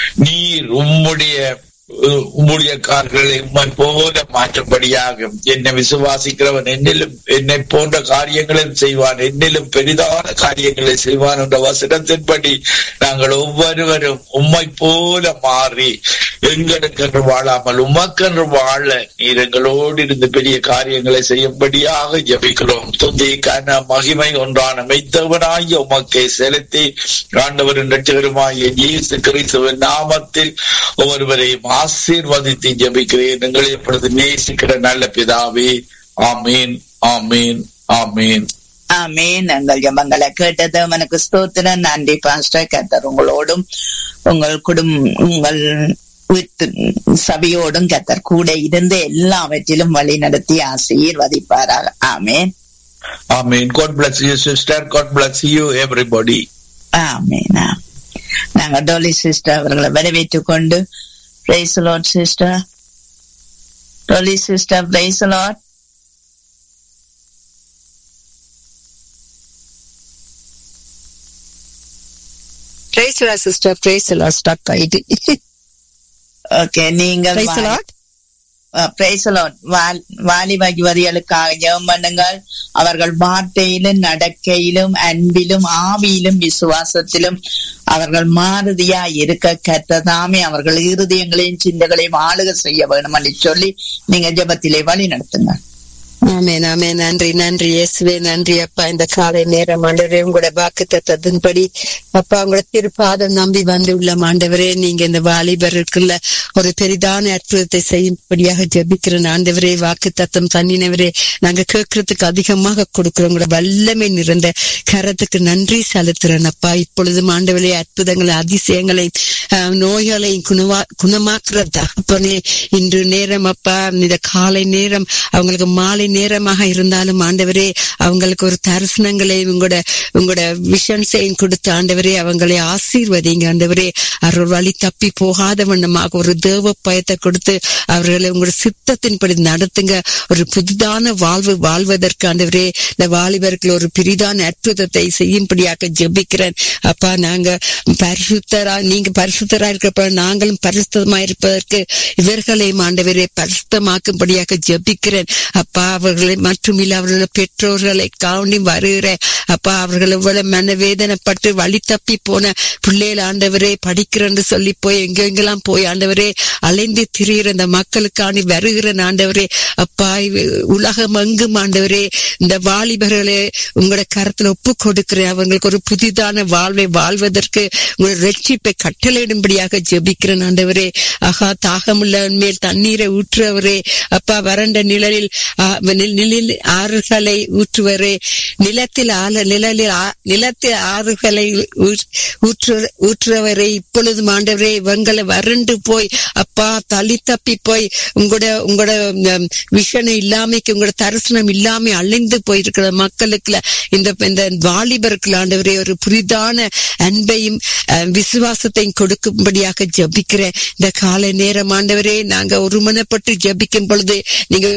[SPEAKER 4] நீர் உம்முடைய ஊழியக்காரர்களை உண்மை போல மாற்றும்படியாக என்னை விசுவாசிக்கிறவன் என்னிலும் என்னை போன்ற காரியங்களும் செய்வான் என்னிலும் பெரிதான காரியங்களை செய்வான் என்ற வசனத்தின்படி நாங்கள் ஒவ்வொருவரும் உம்மை போல மாறி எங்களுக்கென்று வாழாமல் உமக்கென்று வாழ நீர் எங்களோடு இருந்து பெரிய காரியங்களை செய்யும்படியாக ஜபிக்கிறோம் துந்தி கன மகிமை ஒன்றான மெய்த்தவனாகிய உமக்கை செலுத்தி ஆண்டவரின் ரட்சகருமாகிய இயேசு கிறிஸ்துவின் நாமத்தில் ஒவ்வொருவரையும் ஆசீர்வதித்து ஜபிக்கிறேன் எங்களை எப்பொழுது நேசிக்கிற நல்ல பிதாவே ஆமீன் ஆமீன் ஆமீன்
[SPEAKER 3] ஆமேன் எங்கள் ஜபங்களை கேட்டது உனக்கு ஸ்தோத்திரம் நன்றி பாஸ்டர் கத்தர் உங்களோடும் உங்கள் குடும்ப உங்கள் வீட்டு சபையோடும் கத்தர் கூட இருந்து எல்லாவற்றிலும் வழி நடத்தி ஆசீர்வதிப்பாராக ஆமேன்
[SPEAKER 4] ஆமீன் God bless you sister God bless you everybody
[SPEAKER 3] ஆமேன் நாங்க டோலி சிஸ்டர் அவர்களை வரவேற்றுக் கொண்டு praise Lord sister Dolly sister praise Lord
[SPEAKER 5] praise sister praise stuck ஆயிட்டு
[SPEAKER 3] ஓகே நீங்கள்
[SPEAKER 5] பிரைஸ் லார்ட்
[SPEAKER 3] பிரைசலோட் வாலிப யுவதிகளுக்காக ஜெபம் பண்ணுங்கள் அவர்கள் வார்த்தையிலும் நடக்கையிலும் அன்பிலும் ஆவியிலும் விசுவாசத்திலும் அவர்கள் மாறுதியா இருக்க கற்றதாமே அவர்கள் இருதயங்களையும் சிந்தைகளையும் ஆளுக செய்ய வேணும் என்று சொல்லி நீங்க ஜெபத்திலே வழி நடத்துங்க
[SPEAKER 5] ஆமென் ஆமென் நன்றி நன்றி இயேசுவே நன்றி அப்பா இந்த காலை நேரம் ஆண்டவரே உங்களோட வாக்கு தத்தத்தின்படி அப்பா உங்களோட திருப்பாதம் நம்பி வந்து உள்ள ஆண்டவரே நீங்க இந்த வாலிபருக்குள்ள ஒரு பெரிதான அற்புதத்தை செய்யும்படியாக ஜெபிக்கிறேன் ஆண்டவரே வாக்கு தத்தம் தண்ணினவரே நாங்க கேட்கறதுக்கு அதிகமாக கொடுக்கிறோம் உங்களோட வல்லமை நிறைந்த கரத்துக்கு நன்றி செலுத்துறேன் அப்பா இப்பொழுதும் ஆண்டவரே அற்புதங்களை அதிசயங்களை ஆஹ், நோய்களை குணமா குணமாக்குற தகப்பனே இன்று நேரம் அப்பா இந்த காலை நேரம் அவங்களுக்கு மாலை நேரமாக இருந்தாலும் ஆண்டவரே அவங்களுக்கு ஒரு தரிசனங்களை உங்களோட உங்களோட விஷன்ஸையும் கொடுத்து ஆண்டவரே அவங்களை ஆசீர்வதிங்க ஆண்டவரே அவர் வழி தப்பி போகாத வண்ணமாக ஒரு தேவ பயத்தை கொடுத்து அவர்களை உங்களோட சித்தத்தின்படி நடத்துங்க ஒரு புதிதான வாழ்வு வாழ்வதற்கு ஆண்டவரே இந்த வாலிபர்கள் ஒரு பிரிதான அற்புதத்தை செய்யும்படியாக ஜெபிக்கிறேன் அப்பா நாங்க பரிசுத்தரா நீங்க பரிசுத்தரா இருக்கப்ப நாங்களும் பரிசுத்தமா இருப்பதற்கு இவர்களையும் ஆண்டவரே பரிசுத்தமாக்கும்படியாக ஜெபிக்கிறேன் அப்பா அவர்களை மட்டுமில்ல அவர்கள பெற்றோர்களை காணி வருகிற அப்பா அவர்கள் எவ்வளவு மனவேதனைப்பட்டு வழி தப்பி போன பிள்ளைகள் ஆண்டவரே படிக்கிறேன்னு சொல்லி போய் எங்கெங்கெல்லாம் போய் ஆண்டவரே அலைந்து திரிகிற இந்த மக்களுக்காண்டி வருகிற ஆண்டவரே அப்பா இவ- உலகம் எங்கும் ஆண்டவரே இந்த வாலிபர்களே உங்களோட கரத்துல ஒப்பு கொடுக்கிறேன் அவங்களுக்கு ஒரு புதிதான வாழ்வை வாழ்வதற்கு உங்களோட ரட்சிப்பை கட்டளையிடும்படியாக ஜெபிக்கிறேன் ஆண்டவரே ஆகா தாகமுள்ள மேல் தண்ணீரை ஊற்றுவரே அப்பா வறண்ட நிழலில் ஆ, நில- நிழலில் ஆறுகளை ஊற்றுவரே நிலத்தில் ஆல நிழலில் ஆ- நிலத்தில் ஆறுகளை ஊற்- ஊற்று- ஊற்றுவரை இப்பொழுது ஆண்டவரே இவங்களை வறண்டு போய் அப்பா தள்ளி தப்பி போய் உங்களோட உங்களோட ம், விஷனை இல்லாமைக்கு உங்களோட தரிசனம் இல்லாம அழிந்து போயிருக்கிற மக்களுக்கு இந்த இந்த வாலிபருக்கு ஆண்டவரே ஒரு புரிதான அன்பையும் அஹ், விசுவாசத்தையும் கொடுக்கும்படியாக ஜபிக்கிறேன் இந்த காலை நேரம் ஆண்டவரே நாங்க ஒருமனப்பட்டு ஜபிக்கும் பொழுது நீங்க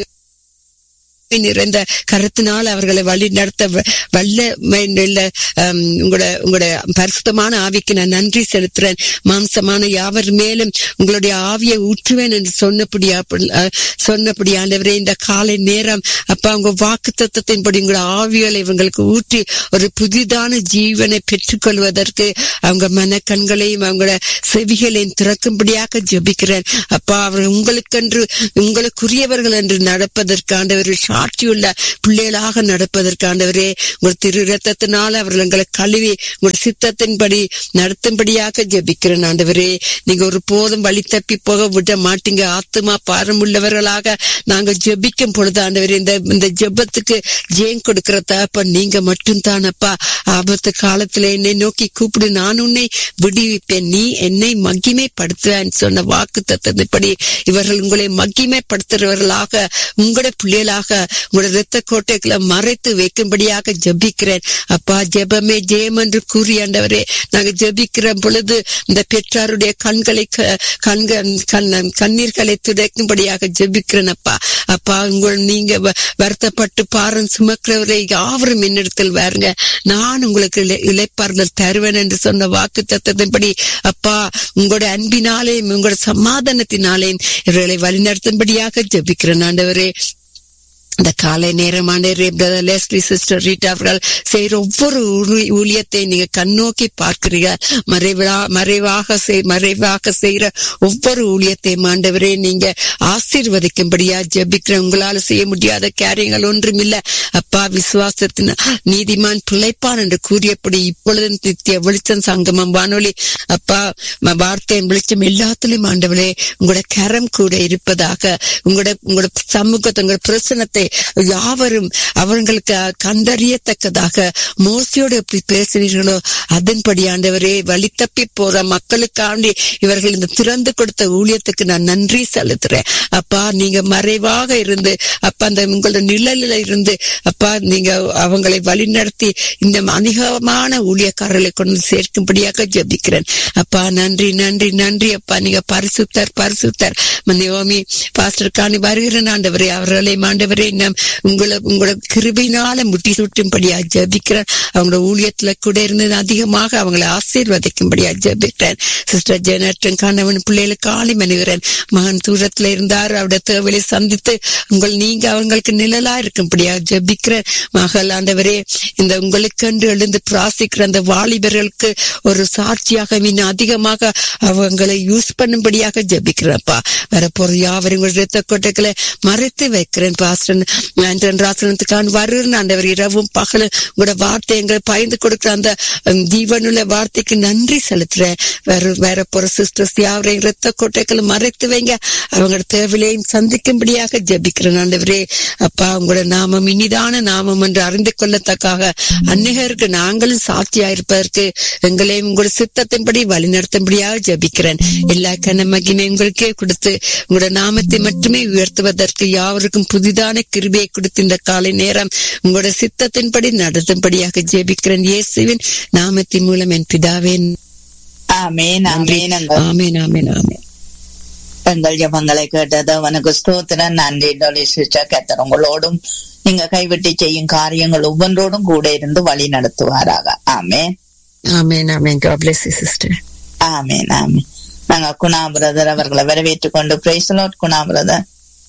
[SPEAKER 5] நிறைந்த கருத்தினால் அவர்களை வழி நடத்த வ- வல்லமை உள்ள, ஆம், உங்களோட உங்களோட பரிசுத்தமான ஆவிக்கு நான் நன்றி செலுத்துறேன் மாம்சமான யாவர் மேலும் உங்களுடைய ஆவியை ஊற்றுவேன் என்று சொன்னபடியா சொன்னபடி ஆண்டவரே இந்த காலை நேரம் அப்பா உங்க வாக்கு தத்துவத்தின்படி உங்களோட ஆவிகளை இவங்களுக்கு ஊற்றி ஒரு புதிதான ஜீவனை பெற்றுக்கொள்வதற்கு அவங்க மனக்கண்களையும் அவங்களோட செவிகளையும் திறக்கும்படியாக ஜெபிக்கிறேன் அப்பா அவர் உங்களுக்கென்று உங்களுக்குரியவர்கள் என்று நடப்பதற்கு ஆண்டவர் சாட்சியுள்ள பிள்ளைகளாக நடப்பதற்கு ஆண்டவரே உங்கள் திரு ரத்தத்தினால் அவர்கள் எங்களை கழுவி உங்கள் சித்தத்தின்படி நடத்தும்படியாக ஜெபிக்கிறேன் ஆண்டவரே நீங்க ஒரு போதும் வழி தப்பி போக விட மாட்டீங்க ஆத்துமா பாரம் உள்ளவர்களாக நாங்கள் ஜெபிக்கும் பொழுது ஆண்டவரே இந்த இந்த ஜெபத்துக்கு ஜெயம் கொடுக்கிற தகப்ப நீங்க மட்டும் தானப்பா ஆபத்து காலத்துல என்னை நோக்கி கூப்பிடு நான் உன்னை விடுவிப்பேன் நீ என்னை மகிமைப்படுத்துவேன் சொன்ன வாக்கு தத்தப்படி இவர்கள் உங்களை மகிமைப்படுத்துறவர்களாக உங்களோட பிள்ளைகளாக உங்களோட இரத்த கோட்டைகளை மறைத்து வைக்கும்படியாக ஜெபிக்கிறேன் அப்பா ஜெபமே ஜெயம் என்று கூறி ஆண்டவரே நாங்க ஜெபிக்கிற பொழுது இந்த பெற்றாருடைய கண்களை க- கண்க கண் கண்ணீர்களை துடைக்கும்படியாக ஜெபிக்கிறேன் அப்பா அப்பா உங்கள் நீங்க வ- வருத்தப்பட்டு பாரம் சுமக்கிறவரை யாவரும் என்னிடத்தில் வாருங்க நான் உங்களுக்கு இளை- இளைப்பாறுதல் தருவேன் என்று சொன்ன வாக்கு தத்தத்தின்படி அப்பா உங்களோட அன்பினாலேயும் உங்களோட சமாதானத்தினாலேயும் இவர்களை வழிநடத்தும்படியாக ஜெபிக்கிறேன் ஆண்டவரே இந்த காலை நேரமான பிரதர் லெஸ்லி சிஸ்டர் ரீட்டா அவர்கள் செய்யற ஒவ்வொரு ஊழி- ஊழியத்தை நீங்க கண்ணோக்கி பார்க்கிறீங்க மறைவா மறைவாக செய்- மறைவாக செய்யற ஒவ்வொரு ஊழியத்தையும் ஆண்டவரே நீங்க ஆசீர்வதிக்கும்படியா ஜெபிக்கிற உங்களால செய்ய முடியாத காரியங்கள் ஒன்றும் இல்ல அப்பா விசுவாசத்தின் நீதிமான் பிழைப்பான் என்று கூறியபடி இப்பொழுது நித்திய வெளிச்சம் சங்கமம் வானொலி அப்பா ம- வார்த்தையின் வெளிச்சம் எல்லாத்திலும் ஆண்டவரே உங்களோட கரம் கூட இருப்பதாக உங்களோட உங்களோட சமூகத்தை உங்களோட பிரசனத்தை யாவரும் அவர்களுக்கு கண்டறியத்தக்கதாக மோசையோடு எப்படி பேசினீர்களோ அதன்படி ஆண்டவரே வழி தப்பி போற மக்களுக்காண்டி இவர்கள் இந்த திறந்து கொடுத்த ஊழியத்துக்கு நான் நன்றி செலுத்துறேன் அப்பா நீங்க மறைவாக இருந்து அப்பா அந்த உங்களோட நிழலில் இருந்து அப்பா நீங்க அவங்களை வழிநடத்தி இந்த அதிகமான ஊழியக்காரர்களை கொண்டு சேர்க்கும்படியாக ஜெபிக்கிறேன் அப்பா நன்றி நன்றி நன்றி அப்பா நீங்க பரிசுத்தர் பரிசுத்தர் மந்தியோமி பாஸ்டர் காணி வருகிற ஆண்டவரே அவர்களை ஆண்டவரே நம் உங்களை உங்களோட கிருபையினால முட்டி சுட்டும்படியா ஜெபிக்கிறேன் அவங்களோட ஊழியத்துல கூட இருந்து அதிகமாக அவங்களை ஆசீர்வதிக்கும்படியா ஜெபிக்கிறேன் சிஸ்டர் ஜெனட்டன் கணவன் பிள்ளைகளுக்கு ஆளி மனுகிறேன் மகன் தூரத்துல இருந்தார் அவருடைய தேவையை சந்தித்து உங்கள் நீங்க அவங்களுக்கு நிழலா இருக்கும்படியா ஜெபிக்கிறேன் மகள் ஆண்டவரே இந்த உங்களுக்கென்று எழுந்து பிராசிக்கிற அந்த வாலிபர்களுக்கு ஒரு சாட்சியாக இன்னும் அதிகமாக அவங்களை யூஸ் பண்ணும்படியாக ஜெபிக்கிறப்பா வரப்போற யாவரும் உங்கள் இரத்த கொட்டைகளை மறைத்து வைக்கிறேன் பாஸ்டர் ராசனத்துக்கான வருன்னு ஆண்டவர் இரவும் பகலும் உங்களோட வார்த்தை எங்களை பயந்து கொடுக்குற அந்த உம், ஜீவனுள்ள வார்த்தைக்கு நன்றி செலுத்துறேன் வேற வேற போற சிஸ்டர்ஸ் யாவரையும் ரத்த கோட்டைகளை மறைத்து வைங்க அவங்களோட தேவையிலையும் சந்திக்கும்படியாக ஜெபிக்கிறேன் ஆண்டவரே அப்பா உங்களோட நாமம் இனிதான நாமம் என்று அறிந்து கொள்ளத்தக்காக அந்நிகருக்கு நாங்களும் சாட்சியா இருப்பதற்கு எங்களையும் உங்களோட சித்தத்தின்படி வழிநடத்தும்படியாக ஜெபிக்கிறேன் எல்லா கன மகிமை உங்களுக்கே கொடுத்து உங்களோட நாமத்தை மட்டுமே உயர்த்துவதற்கு யாவருக்கும் புதிதான கிருபையை கொடுத்து இந்த காலை நேரம் உங்களோட சித்தத்தின்படி நடத்தும்படியாக ஜெபிக்கிறேன் இயேசுவின் நாமத்தின் மூலம் என் பிதாவே
[SPEAKER 3] ஆமேன் ஆமேன் எங்கள்
[SPEAKER 5] ஆமேன் ஆமேன் ஆமேன்
[SPEAKER 3] எங்கள் ஜபங்களை கேட்டது அவனுக்கு ஸ்தோத்திரம் நன்றி டொலி சிஸ்டர் கத்தர் உங்களோடும் நீங்க கைவிட்டு செய்யும் காரியங்கள் ஒவ்வொன்றோடும் கூட இருந்து வழி நடத்துவாராக ஆமேன்
[SPEAKER 5] ஆமேன் ஆமேன் God bless you sister
[SPEAKER 3] ஆமேன் ஆமேன் நாங்க குணா பிரதர் அவர்களை வரவேற்றுக் கொண்டு பிரைசலோட் குணா பிரதர்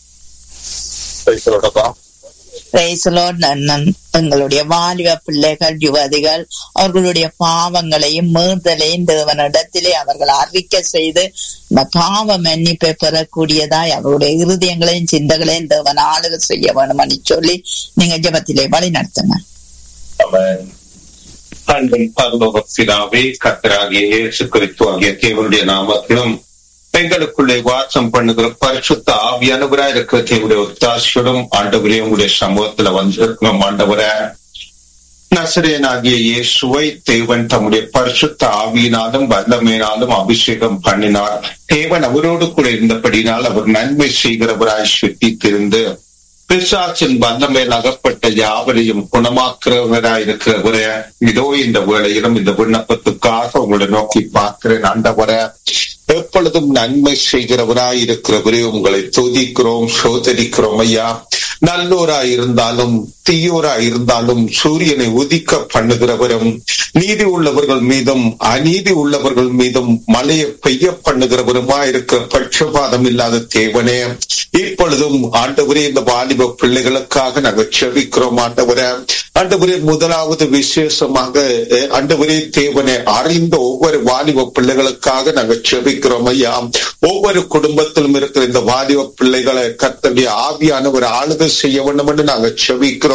[SPEAKER 3] பிரைசலோட் எங்களுடைய வாலிப பிள்ளைகள் யுவதிகள் அவர்களுடைய பாவங்களையும் மீறுதலையும் தேவனிடத்திலே அவர்கள் அறிக்கை செய்து இந்த பாவ மன்னிப்பை பெறக்கூடியதாய் அவருடைய இருதயங்களையும் சிந்தங்களையும் தேவன் ஆளுகை செய்ய வேணும்னு சொல்லி நீங்க ஜெபத்திலே வழி நடத்துங்க
[SPEAKER 6] அவன் அன்பின் பரலோக பிதாவே கத்தராகிய இயேசு கிறிஸ்து ஆகிய தேவனுடைய நாமத்திலும் எங்களுக்குள்ளே வாசம் பண்ணுகிற பரிசுத்த ஆவியானவரா இருக்கிற தேவனுடைய ஒத்தாசியோடும் ஆண்டவரே உங்களுடைய சமூகத்துல வந்திருக்கிறோம் ஆண்டவரே நசரேனாகிய இயேசுவை தேவன் தம்முடைய பரிசுத்த ஆவியினாலும் வல்லமையினாலும் அபிஷேகம் பண்ணினார் தேவன் அவரோடு கூட இருந்தபடினால் அவர் நன்மை செய்கிறவராய் சுத்தித்திருந்து பிசாசின் வல்லமையில் அகப்பட்ட யாவரையும் குணமாக்குறவராய் இருக்கிறவரே இதோ இந்த வேளையிலும் இந்த விண்ணப்பத்துக்காக உங்களை நோக்கி பார்க்கிறேன் ஆண்டவரே எப்பொழுதும் நன்மை செய்கிறவராய் இருக்கிறவரே உங்களை துதிக்கிறோம் சோதரிக்கிறோம் ஐயா நல்லோராய் இருந்தாலும் தீயோராய் இருந்தாலும் சூரியனை உதிக்க பண்ணுகிறவரும் நீதி உள்ளவர்கள் மீதும் அநீதி உள்ளவர்கள் மீதும் மழையை பெய்ய பண்ணுகிறவருமா இருக்கிற பட்சபாதம் இல்லாத தேவனே இப்பொழுதும் ஆண்டவரே இந்த வாலிப பிள்ளைகளுக்காக நாங்கள் செவிக்கிறோம் ஆண்டவரே ஆண்டவரே முதலாவது விசேஷமாக அஹ், ஆண்டவரே தேவனை அறிந்த ஒவ்வொரு வாலிப பிள்ளைகளுக்காக நாங்கள் செபிக்கிறோம் ஐயா ஒவ்வொரு குடும்பத்திலும் இருக்கிற இந்த வாலிப பிள்ளைகளை கத்தடைய ஆவியான ஒரு ஆளுகை செய்ய வேண்டும் என்று நாங்கள் செபிக்கிறோம்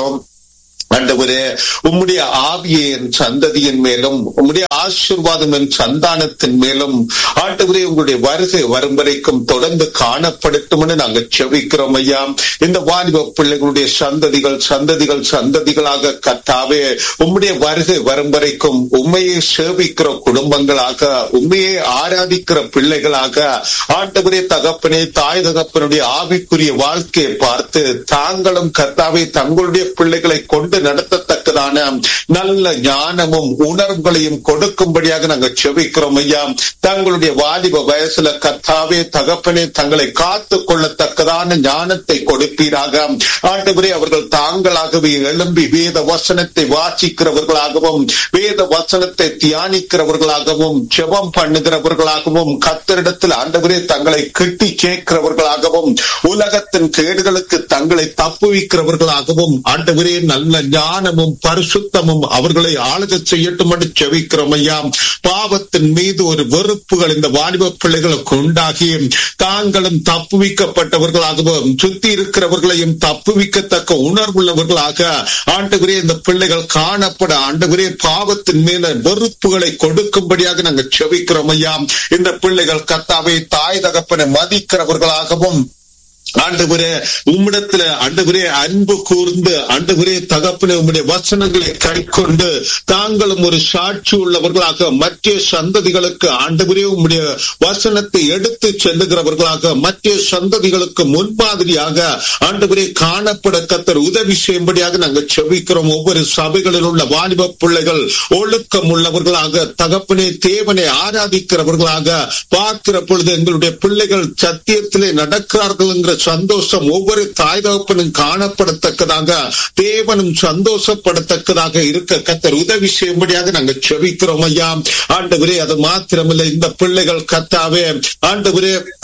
[SPEAKER 6] ஆண்டவரே உம்முடைய ஆவியை என் சந்ததியின் மேலும் உம்முடைய ஆசீர்வாதம் என் சந்தானத்தின் மேலும் ஆண்டவரே உங்களுடைய வருகை வரும் வரைக்கும் தொடர்ந்து காணப்படட்டும் என்று நாங்கள் செவிக்கிறோம் ஐயா இந்த வாலிப பிள்ளைகளுடைய சந்ததிகள் சந்ததிகள் சந்ததிகளாக கத்தாவே உம்முடைய வருகை வரும் வரைக்கும் உண்மையை சேவிக்கிற குடும்பங்களாக உண்மையை ஆராதிக்கிற பிள்ளைகளாக ஆண்டவரே தகப்பனே தாய் தகப்பனுடைய ஆவிக்குரிய வாழ்க்கையை பார்த்து தாங்களும் கத்தாவை தங்களுடைய பிள்ளைகளை கொண்டு நடத்தத்தக்கதான நல்ல ஞானமும் உணர்வுகளையும் கொடுக்கும்படியாக நாங்கள் செபிக்கிறோம் ஐயா தங்களுடைய வாலிப வயசுல கத்தாவே தகப்பனே தங்களை காத்து கொள்ளத்தக்கதான ஞானத்தை கொடுப்பீராக ஆண்டவரே அவர்கள் தாங்களாகவே எழும்பி வேத வசனத்தை வாசிக்கிறவர்களாகவும் வேத வசனத்தை தியானிக்கிறவர்களாகவும் ஜெபம் பண்ணுகிறவர்களாகவும் கத்தரிடத்தில் ஆண்டவரே தங்களை கிட்டி சேர்க்கிறவர்களாகவும் உலகத்தின் கேடுகளுக்கு தங்களை தப்புவிக்கிறவர்களாகவும் ஆண்டவரே நல்ல ஞானமும் பரிசுத்தமும் அவர்களை ஆளுக செய்யட்டும் என்று செவிக்கிறோம் ஐயா பாவத்தின் மீது ஒரு வெறுப்புகள் இந்த வாலிப பிள்ளைகளுக்கு உண்டாகி தாங்களும் தப்புவிக்கப்பட்டவர்களாகவும் சுத்தி இருக்கிறவர்களையும் தப்புவிக்கத்தக்க உணர்வுள்ளவர்களாக ஆண்டவரே இந்த பிள்ளைகள் காணப்பட ஆண்டவரே பாவத்தின் மேல வெறுப்புகளை கொடுக்கும்படியாக நாங்கள் செவிக்கிறோம் ஐயா இந்த பிள்ளைகள் கத்தாவை தாய் தகப்பனை மதிக்கிறவர்களாகவும் ஆண்டவரே உம்மிடத்துல ஆண்டவரே அன்பு கூர்ந்து ஆண்டவரே தகப்பனே உம்முடைய வசனங்களை கைக்கொண்டு தாங்களும் ஒரு சாட்சி உள்ளவர்களாக மற்ற சந்ததிகளுக்கு ஆண்டவரே உம்முடைய வசனத்தை எடுத்து செல்லுகிறவர்களாக மற்ற சந்ததிகளுக்கு முன்மாதிரியாக ஆண்டவரே காணப்பட கத்தர் உதவி செய்யும்படியாக நாங்கள் செபிக்கிறோம் ஒவ்வொரு சபைகளில் உள்ள வாலிப பிள்ளைகள் ஒழுக்கம் உள்ளவர்களாக தகப்பனே தேவனை ஆராதிக்கிறவர்களாக பார்க்கிற பொழுது எங்களுடைய பிள்ளைகள் சத்தியத்திலே நடக்கிறார்கள் என்கிற சந்தோஷம் ஒவ்வொரு தாய் தகப்பனும் காணப்படத்தக்கதாக தேவனும் சந்தோஷப்படத்தக்கதாக இருக்க கத்தர் உதவி செய்யும்படியாக நாங்கள் செபிக்கிறோம் ஐயா ஆண்டவரே அது மாத்திரமில்லை இந்த பிள்ளைகள் கத்தாவே ஆண்டவரே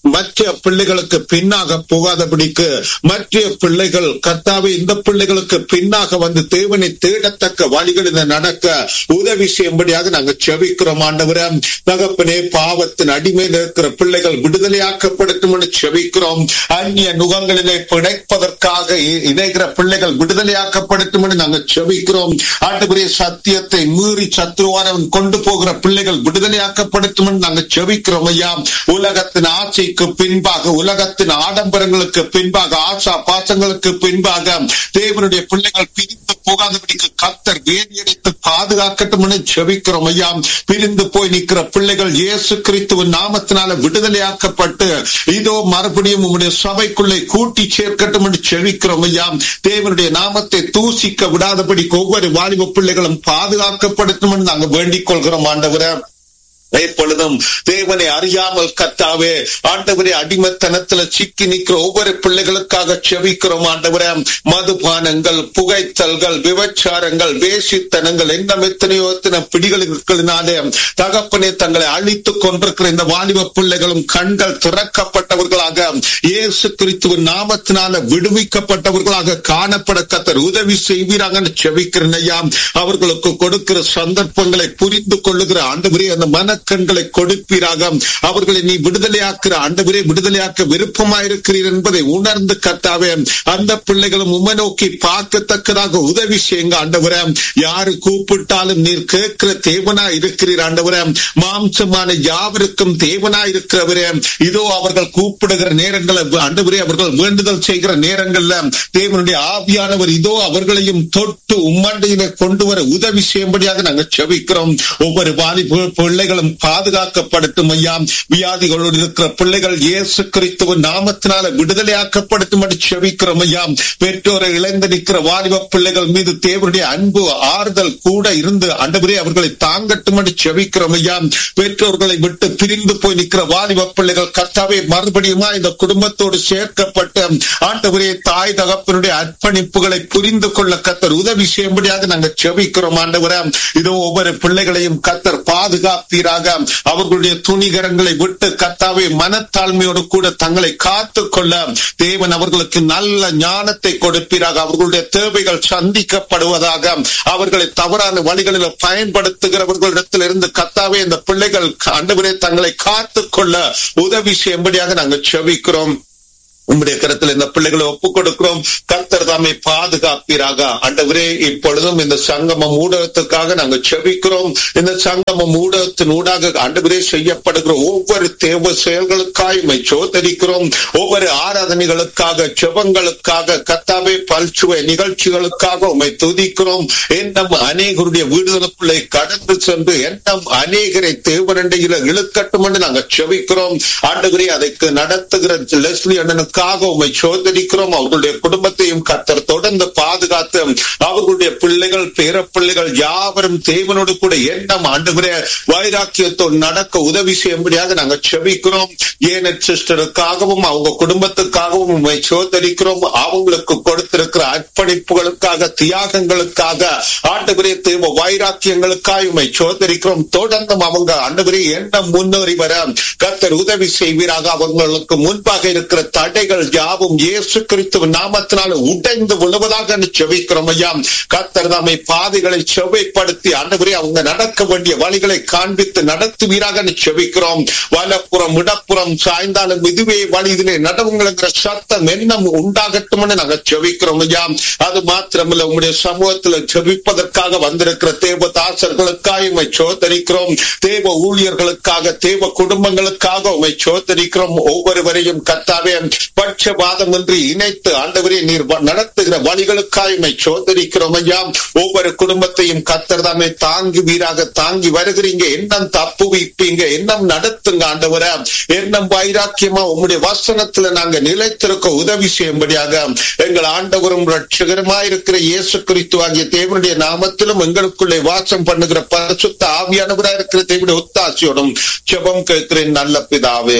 [SPEAKER 6] மற்ற பிள்ளைகளுக்கு பின்னாக போகாதபடிக்கு மற்ற பிள்ளைகள் கர்த்தாவே இந்த பிள்ளைகளுக்கு பின்னாக வந்து தேவனை தேடத்தக்க வழிகளில் நடக்க உதவி செய்யும்படியாக நாங்கள் செபிக்கிறோம் ஆண்டவரே தகப்பனே பாவத்தின் அடிமையில் இருக்கிற பிள்ளைகள் விடுதலையாக்கப்படட்டும் என்று செபிக்கிறோம் அந்நிய நுகங்களிலே பிழைப்பதற்காக இ- இணைகிற பிள்ளைகள் விடுதலையாக்கப்படட்டும் என்று நாங்கள் செபிக்கிறோம் ஆண்டவரே சத்தியத்தை மீறி சத்ருவானவன் கொண்டு போகிற பிள்ளைகள் விடுதலையாக்கப்படட்டும் என்று நாங்கள் செபிக்கிறோம் ஐயா உலகத்தின் ஆசைக்கு பின்பாக உலகத்தின் ஆடம்பரங்களுக்கு பின்பாக ஆசா பாசங்களுக்கு பின்பாக தேவனுடைய பிள்ளைகள் பிரிந்து போகாதபடிக்கு கத்தர் வேதியடைத்து பாதுகாக்கட்டும் என்று செபிக்கிறோம் ஐயா பிரிந்து போய் நிற்கிற பிள்ளைகள் இயேசு கிறிஸ்துவின் நாமத்தினால விடுதலையாக்கப்பட்டு இதோ மறுபடியும் உம்முடைய சபைக்குள்ளே கூட்டி சேர்க்கட்டும் என்று செபிக்கிறோம் ஐயா தேவனுடைய நாமத்தை தூசிக்க விடாதபடிக்கு ஒவ்வொரு வாலிப பிள்ளைகளும் பாதுகாக்கப்படட்டும் என்று நாங்கள் வேண்டிக் கொள்கிறோம் ஆண்டவரே எப்பொழுதும் தேவனை அறியாமல் கத்தாவே ஆண்டவரே அடிமத்தனத்துல சிக்கி நிற்கிற ஒவ்வொரு பிள்ளைகளுக்காக செவிக்கிறோம் ஆண்டவரே மதுபானங்கள் புகைத்தல்கள் விபச்சாரங்கள் வேசித்தனங்கள் என்ன எத்தனையோ எத்தனை பிடிகளினாலே தகப்பனே தங்களை அழித்துக் கொண்டிருக்கிற இந்த வாலிப பிள்ளைகளும் கண்கள் திறக்கப்பட்டவர்களாக இயேசு கிறிஸ்துவின் நாமத்தினால விடுவிக்கப்பட்டவர்களாக காணப்பட கத்தர் உதவி செய்வீராங்க செவிக்கிறேன் ஐயா அவர்களுக்கு கொடுக்கிற சந்தர்ப்பங்களை புரிந்து கொள்ளுகிற ஆண்டவரே அந்த மனக்கண்களை கொடுப்பீராக அவர்களை நீ விடுதலையாக்குற ஆண்டவரே விடுதலையாக்க விருப்பமாயிருக்கிறீர் என்பதை உணர்ந்து கத்தாவே அந்த பிள்ளைகளும் உம்மை நோக்கி பார்க்கத்தக்கதாக உதவி செய்யுங்க ஆண்டவரே யாரு கூப்பிட்டாலும் நீர் கேட்கிற தேவனா இருக்கிறீர் ஆண்டவரே மாம்சமான யாவருக்கும் தேவனா இருக்கிறவரே இதோ அவர்கள் கூப்பிடுகிற நேரங்களை ஆண்டவரே அவர்கள் வேண்டுதல் செய்கிற நேரங்கள்ல தேவனுடைய ஆவியானவர் இதோ அவர்களையும் தொட்டு உம்மண்டையில கொண்டு வர உதவி செய்யும்படியாக நாங்கள் செபிக்கிறோம் ஒவ்வொரு வாலிப பிள்ளைகளும் பாதுகாக்கப்படட்டும் ஐயா வியாதிகளோடு இருக்கிற பிள்ளைகள் இயேசு கிறிஸ்துவின் நாமத்தினால விடுதலையாக்கப்படட்டும் என்று செபிக்கிறோம் ஐயா பெற்றோரை இழந்து நிற்கிற வாலிப பிள்ளைகள் மீது தேவனுடைய அன்பு ஆறுதல் கூட இருந்து ஆண்டவரே அவர்களை தாங்கட்டும் என்று செபிக்கிறோம் ஐயா பெற்றோர்களை விட்டு பிரிந்து போய் நிற்கிற வாலிப பிள்ளைகள் கர்த்தாவே மறுபடியுமா இந்த குடும்பத்தோடு சேர்க்கப்பட்டு ஆண்டவரே தாய் தகப்பனுடைய அர்ப்பணிப்புகளை புரிந்து கொள்ள கத்தர் உதவி செய்யும்படியாக நாங்கள் செபிக்கிறோம் ஆண்டவரே இதோ ஒவ்வொரு பிள்ளைகளையும் கத்தர் பாதுகாப்பீராக அவர்களுடைய துணிகரங்களை விட்டு கத்தாவே மனத்தாழ்மையோடு கூட தங்களை காத்துக் கொள்ள தேவன் அவர்களுக்கு நல்ல ஞானத்தை கொடுப்பீராக அவர்களுடைய தேவைகள் சந்திக்கப்படுவதாக அவர்களை தவறான வழிகளில் பயன்படுத்துகிறவர்களிடத்திலிருந்து கத்தாவே இந்த பிள்ளைகள் ஆண்டவரே தங்களை காத்துக் கொள்ள உதவி செய்யும்படியாக நாங்கள் செபிக்கிறோம் உம்முடைய கருத்தில் இந்த பிள்ளைகளை ஒப்புக் கொடுக்கிறோம் கர்த்தர் தாமை பாதுகாப்பீராக ஆண்டவரே இப்பொழுதும் இந்த சங்கமம் ஊடகத்துக்காக நாங்கள் செபிக்கிறோம் இந்த சங்கமம் ஊடகத்தின் ஊடாக ஆண்டவரே செய்யப்படுகிற ஒவ்வொரு தேவ செயல்களுக்காக உம்மை சோதரிக்கிறோம் ஒவ்வொரு ஆராதனைகளுக்காக செபங்களுக்காக கத்தாவே பல்சுவை நிகழ்ச்சிகளுக்காக உம்மை துதிக்கிறோம் எண்ணம் அநேகருடைய வீடுகளுக்குள்ளே கடந்து சென்று எண்ணம் அநேகரை தேவனண்டையில இழுக்கட்டும் என்று நாங்கள் செபிக்கிறோம் ஆண்டவரே அதற்கு நடத்துகிற லெஸ்லி அண்ணனுக்கு அதற்காக உண்மை சோதரிக்கிறோம் அவர்களுடைய குடும்பத்தையும் கத்தர் தொடர்ந்து பாதுகாத்து அவர்களுடைய பிள்ளைகள் பேர பிள்ளைகள் யாவரும் தேவனோடு கூட எண்ணம் ஆண்டுகிற வைராக்கியத்தோடு நடக்க உதவி செய்யும்படியாக நாங்கள் செபிக்கிறோம் ஏனட் சிஸ்டருக்காகவும் அவங்க குடும்பத்துக்காகவும் உண்மை சோதரிக்கிறோம் அவங்களுக்கு கொடுத்திருக்கிற அர்ப்பணிப்புகளுக்காக தியாகங்களுக்காக ஆண்டுகிறே தேவ வைராக்கியங்களுக்காக உண்மை சோதரிக்கிறோம் தொடர்ந்தும் அவங்க ஆண்டுகிறே எண்ணம் முன்னேறி வர கத்தர் உதவி செய்வீராக அவங்களுக்கு முன்பாக இருக்கிற தடைகள் யாவும் இயேசு கிறிஸ்துவ நாமத்தினால உடைந்து விழுவதாக செவிக்கிறோம் ஐயா கத்தர் தாமை பாதைகளை செவைப்படுத்தி ஆண்டவரே அவங்க நடக்க வேண்டிய வழிகளை காண்பித்து நடத்துவீராக செவிக்கிறோம் வலப்புறம் இடப்புறம் சாய்ந்தாலும் இதுவே வழி இதிலே நடவுங்கிற சத்தம் எண்ணம் உண்டாகட்டும் நாங்க செவிக்கிறோம் ஐயா அது மாத்திரமல்ல உங்களுடைய சமூகத்துல செவிப்பதற்காக வந்திருக்கிற தேவ தாசர்களுக்காக உண்மை சோதரிக்கிறோம் தேவ ஊழியர்களுக்காக தேவ குடும்பங்களுக்காக உண்மை சோதரிக்கிறோம் ஒவ்வொருவரையும் கத்தாவே பட்சபாதமின்றி இணைத்து ஆண்டவரே நீர் நடத்துகிற வழிகளுக்காக உண்மை சோதரிக்கிறோம் ஐயா ஒவ்வொரு குடும்பத்தையும் கத்தர் தாமே தாங்கி வீராக தாங்கி வருகிறீங்க எண்ணம் தப்பு வைப்பீங்க எண்ணம் நடத்துங்க ஆண்டவர எண்ணம் வைராக்கியமா உங்களுடைய வசனத்துல நாங்க நிலைத்திருக்க உதவி செய்யும்படியாக எங்கள் ஆண்டவரும் ரட்சகரமா இருக்கிற இயேசு கிறிஸ்து ஆகிய தேவனுடைய நாமத்திலும் எங்களுக்குள்ளே வாசம் பண்ணுகிற பரிசுத்த ஆவியானவரா இருக்கிற தேவனுடைய ஒத்தாசியோடும் செபம் கேட்கிறேன் நல்ல பிதாவே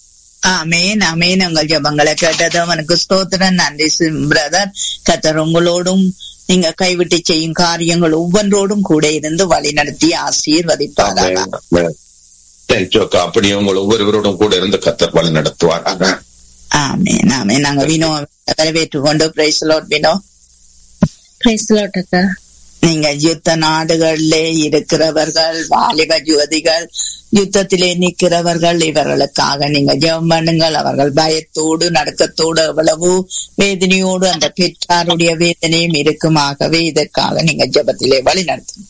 [SPEAKER 3] ஆமேன் ஆமேன் உங்கள் ஜபங்களை கேட்டது அவனுக்கு ஸ்தோத்திரம் நன்றி பிரதர் கத்தர் உங்களோடும் நீங்க கைவிட்டு செய்யும் காரியங்கள் ஒவ்வொன்றோடும் கூட இருந்து வழி நடத்தி ஆசீர்வதிப்பாராக
[SPEAKER 6] தேங்க்யூ அக்கா அப்படி உங்கள் ஒவ்வொருவரோடும் கூட இருந்து கத்தர் வழி நடத்துவாராக
[SPEAKER 3] ஆமென் ஆமென் நாங்க வினோ வரவேற்று கொண்டு praise Lord Vino
[SPEAKER 7] praise Lord அக்கா
[SPEAKER 3] நீங்க யுத்த நாடுகளிலே இருக்கிறவர்கள் வாலிப யுவதிகள் யுத்தத்திலே நிற்கிறவர்கள் இவர்களுக்காக நீங்க ஜெபம் பண்ணுங்கள் அவர்கள் பயத்தோடு நடுக்கத்தோடு எவ்வளவு வேதனையோடு அந்த பெற்றாருடைய வேதனையும் இருக்குமாகவே இதற்காக நீங்க ஜெபத்திலே வழி நடத்தும்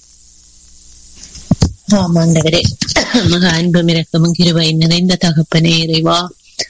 [SPEAKER 7] ஆமாண்டவரே மக அன்பும் இரக்கமும் கிருபை நிறைந்த தகப்பனே இறைவா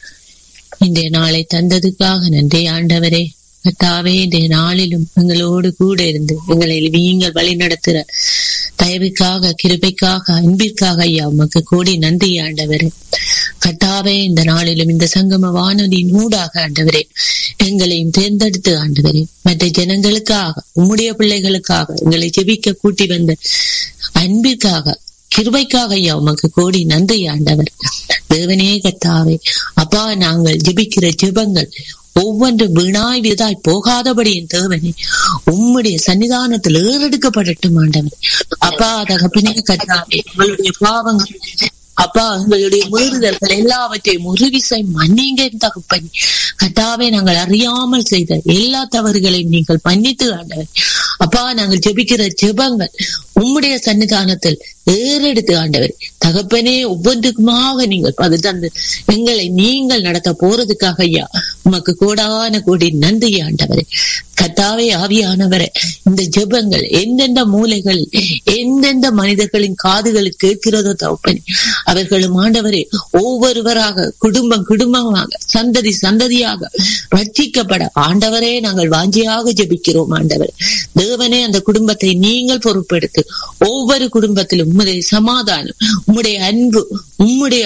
[SPEAKER 7] இன்றைய நாளை தந்ததுக்காக நன்றி ஆண்டவரே கர்த்தாவே இன்றைய நாளிலும் எங்களோடு கூட இருந்து எங்களை நீங்கள் வழி நடத்துற தயவுக்காக கிருபைக்காக அன்பிற்காக ஐயா உமக்கு கூடி நன்றி ஆண்டவரே கர்த்தாவே இந்த நாளிலும் இந்த சங்கம வானொலியின் ஊடாக ஆண்டவரே எங்களையும் தேர்ந்தெடுத்து ஆண்டவரே மற்ற ஜனங்களுக்காக உம்முடைய பிள்ளைகளுக்காக எங்களை ஜெபிக்க கூட்டி வந்த அன்பிற்காக கிருபைக்காக ஐயா உமக்கு கோடி நன்றி ஆண்டவர் தேவனே கத்தாவே அப்பா நாங்கள் ஜெபிக்கிற ஜெபங்கள் ஒவ்வொன்றும் வீணாய் விதாய் போகாதபடி என் தேவனே உம்முடைய சன்னிதானத்தில் ஏறெடுக்கப்படட்டும் ஆண்டவர் அப்பா தகப்பனே கத்தாவே உங்களுடைய பாவங்கள் அப்பா உங்களுடைய மீறுதல்கள் எல்லாவற்றையும் முறிவிசை மன்னிங்க தகப்பனி கட்டாவே நாங்கள் அறியாமல் செய்த எல்லா தவறுகளையும் நீங்கள் மன்னித்து ஆண்டவர் அப்பா நாங்கள் ஜெபிக்கிற ஜெபங்கள் உம்முடைய சன்னிதானத்தில் ஏறெடுத்து ஆண்டவர் தகப்பனே ஒவ்வொன்றுக்குமாக நீங்கள் பதில் தந்து எங்களை நீங்கள் நடத்த போறதுக்காக ஐயா உமக்கு கோடான கோடி நன்றி ஆண்டவரே கத்தாவே ஆவியானவரே இந்த ஜெபங்கள் எந்தெந்த மூலைகள் எந்தெந்த மனிதர்களின் காதுகளுக்கு கேட்கிறதோ தகப்பனே அவர்களும் ஆண்டவரே ஒவ்வொருவராக குடும்பம் குடும்பமாக சந்ததி சந்ததியாக ரட்சிக்கப்பட ஆண்டவரே நாங்கள் வாஞ்சியாக ஜெபிக்கிறோம் ஆண்டவர் தேவனே அந்த குடும்பத்தை நீங்கள் பொறுப்பெடுத்து ஒவ்வொரு குடும்பத்திலும் உம்முடைய சமாதானம் உம்முடைய அன்பு உம்முடைய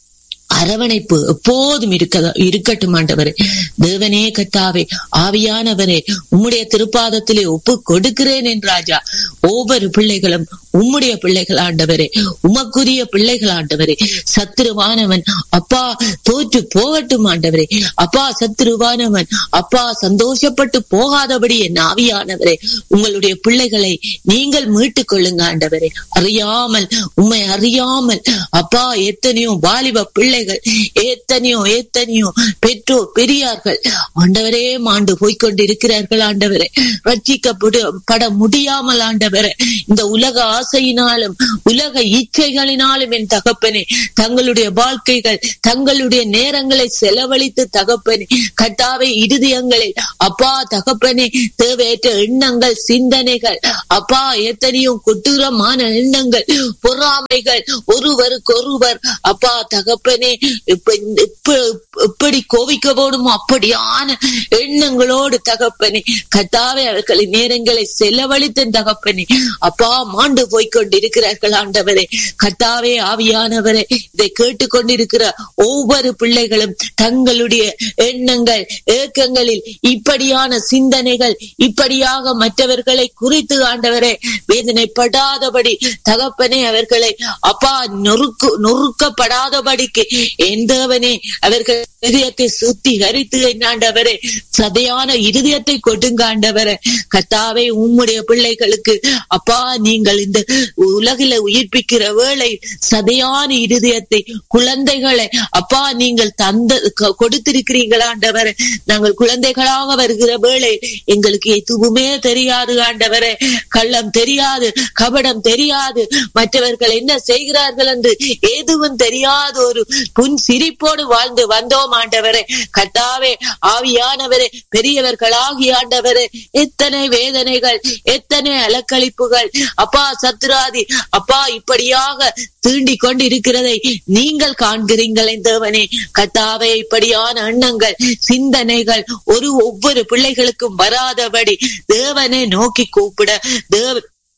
[SPEAKER 7] அரவணைப்பு எப்போதும் இருக்க இருக்கட்டும் ஆண்டவரே தேவனே கத்தாவே ஆவியானவரே உம்முடைய திருப்பாதத்திலே ஒப்பு கொடுக்கிறேன் என் ராஜா ஒவ்வொரு பிள்ளைகளும் உம்முடைய பிள்ளைகள் ஆண்டவரே உமக்குரிய பிள்ளைகள் ஆண்டவரே சத்துருவானவன் அப்பா தோற்று போகட்டும் ஆண்டவரே அப்பா சத்துருவானவன் அப்பா சந்தோஷப்பட்டு போகாதபடி என் ஆவியானவரே உங்களுடைய பிள்ளைகளை நீங்கள் மீட்டுக் கொள்ளுங்க ஆண்டவரே அறியாமல் உண்மை அறியாமல் அப்பா எத்தனையோ வாலிப பிள்ளைகள் எத்தனையோ எத்தனையோ பெற்றோர் பெரியார்கள் ஆண்டவரே மாண்டு போய்கொண்டிருக்கிறார்கள் ஆண்டவரே ரட்சிக்கப்படு பட முடியாமல் ஆண்டவரே இந்த உலக ஆசையினாலும் உலக இச்சைகளினாலும் என் தகப்பனே தங்களுடைய வாழ்க்கைகள் தங்களுடைய நேரங்களை செலவழித்து தகப்பனே கட்டாவை இருதயங்களை அப்பா தகப்பனே தேவையற்ற எண்ணங்கள் சிந்தனைகள் அப்பா எத்தனையோ கொடூரமான எண்ணங்கள் பொறாமைகள் ஒருவருக்கு ஒருவர் அப்பா தகப்பனே இப்ப இந்த- இப்ப- எப்படி கோவிக்க போடுமோ அப்படியான எண்ணங்களோடு தகப்பனே கத்தாவே அவர்களின் நேரங்களை செலவழித்த தகப்பனே அப்பா மாண்டு போய்கொண்டிருக்கிறார்கள் ஆண்டவரே கத்தாவே ஆவியானவரே இதை கேட்டுக்கொண்டிருக்கிற ஒவ்வொரு பிள்ளைகளும் தங்களுடைய எண்ணங்கள் ஏக்கங்களில் இப்படியான சிந்தனைகள் இப்படியாக மற்றவர்களை குறித்து ஆண்டவரே வேதனைப்படாதபடி தகப்பனே அவர்களை அப்பா நொறுக்கு நொறுக்கப்படாதபடிக்கு எந்தவனே அவர்கள் இருதயத்தை சுத்திகரித்து என்னாண்டவரே சதையான இருதயத்தை கொடுங்க ஆண்டவரே கத்தாவே உம்முடைய பிள்ளைகளுக்கு அப்பா நீங்கள் இந்த உலகில உயிர்ப்பிக்கிற வேளை சதையான இருதயத்தை குழந்தைகளை அப்பா நீங்கள் தந்த க- கொடுத்திருக்கிறீங்களா ஆண்டவரே நாங்கள் குழந்தைகளாக வருகிற வேளை எங்களுக்கு எதுவுமே தெரியாது ஆண்டவரே கள்ளம் தெரியாது கபடம் தெரியாது மற்றவர்கள் என்ன செய்கிறார்கள் என்று எதுவும் தெரியாத ஒரு புன் சிரிப்போடு வாழ்ந்து வந்தோம் ஆண்டவரே கட்டாவே ஆவியானவரே பெரியவர்களாகி ஆண்டவரே எத்தனை வேதனைகள் எத்தனை அலக்களிப்புகள் அப்பா சத்துராதி அப்பா இப்படியாக தீண்டிக் கொண்டு இருக்கிறதை நீங்கள் காண்கிறீங்களே தேவனே கத்தாவே இப்படியான எண்ணங்கள் சிந்தனைகள் ஒரு ஒவ்வொரு பிள்ளைகளுக்கும் வராதபடி தேவனை நோக்கி கூப்பிட தேவ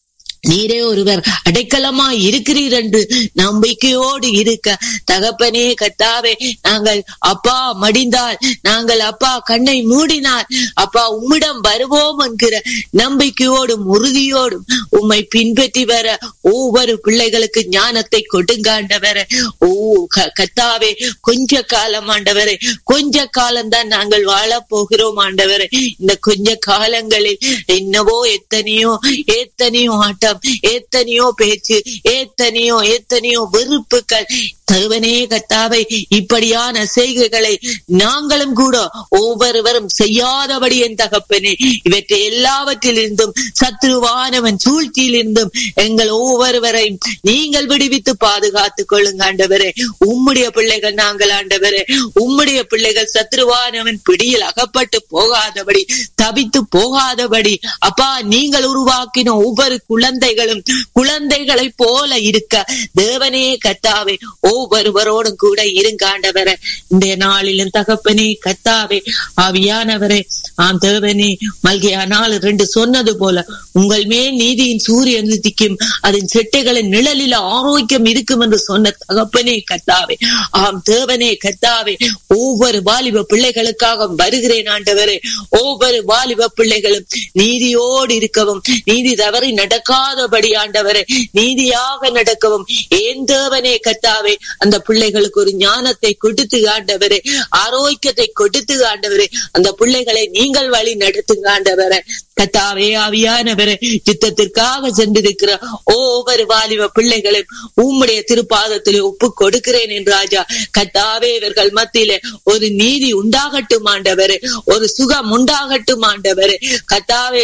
[SPEAKER 7] நீரே ஒருவர் அடைக்கலமா இருக்கிறீர் என்று நம்பிக்கையோடு இருக்க தகப்பனே கத்தாவே நாங்கள் அப்பா மடிந்தால் நாங்கள் அப்பா கண்ணை மூடினார் அப்பா உம்மிடம் வருவோம் என்கிற நம்பிக்கையோடும் உறுதியோடும் உம்மை பின்பற்றி வர ஒவ்வொரு பிள்ளைகளுக்கு ஞானத்தை கொடுங்காண்டவர ஓ க- கத்தாவே கொஞ்ச காலம் ஆண்டவரே கொஞ்ச காலம்தான் நாங்கள் வாழப் போகிறோம் ஆண்டவரே இந்த கொஞ்ச காலங்களில் என்னவோ எத்தனையோ எத்தனையோ ஆட்டம் எத்தனையோ பேச்சு எத்தனையோ எத்தனையோ வெறுப்புகள் தகவனே கத்தாவை இப்படியான செய்கைகளை நாங்களும் கூட ஒவ்வொருவரும் செய்யாதபடி என் தகப்பனே இவற்றை எல்லாவற்றிலிருந்தும் சத்ருவானவன் சூழ்ச்சியிலிருந்தும் எங்கள் ஒவ்வொருவரையும் நீங்கள் விடுவித்து பாதுகாத்துக் கொள்ளுங்க ஆண்டவரே உம்முடைய பிள்ளைகள் நாங்கள் ஆண்டவரே உம்முடைய பிள்ளைகள் சத்ருவானவன் பிடியில் அகப்பட்டு போகாதபடி தவித்து போகாதபடி அப்பா நீங்கள் உருவாக்கின ஒவ்வொரு குழந்தைகளும் குழந்தைகளை போல இருக்க தேவனே கத்தாவே ஒவ்வொருவரோடும் கூட இருங்க ஆண்டவரே இந்த நாளிலும் தகப்பனே கத்தாவே ஆவியானவரே ஆம் தேவனே மல்கியா நாள் ரெண்டு சொன்னது போல உங்கள் மேல் நீதியின் சூரியன் உதிக்கும் அதன் செட்டைகளின் நிழலில் ஆரோக்கியம் இருக்கும் என்று சொன்ன தகப்பனே கத்தாவே ஆம் தேவனே கத்தாவே ஒவ்வொரு வாலிப பிள்ளைகளுக்காக வருகிறேன் ஆண்டவரே ஒவ்வொரு வாலிப பிள்ளைகளும் நீதியோடு இருக்கவும் நீதி தவறி நடக்காதபடி ஆண்டவரே நீதியாக நடக்கவும் ஏன் தேவனே கத்தாவே அந்த பிள்ளைகளுக்கு ஒரு ஞானத்தை கொடுத்து ஆண்டவரே ஆரோக்கியத்தை கொடுத்து ஆண்டவரே அந்த பிள்ளைகளை நீங்கள் வழி நடத்துங்க ஆண்டவரே கத்தாவே ஆவியானவரே யுத்தத்திற்காக சென்றிருக்கிற ஒவ்வொரு வாலிப பிள்ளைகளையும் உம்முடைய திருப்பாதத்திலே ஒப்பு கொடுக்கிறேன் என்று ராஜா கத்தாவே இவர்கள் மத்தியிலே ஒரு நீதி உண்டாகட்டும் ஆண்டவரே ஒரு சுகம் உண்டாகட்டும் ஆண்டவரே கத்தாவே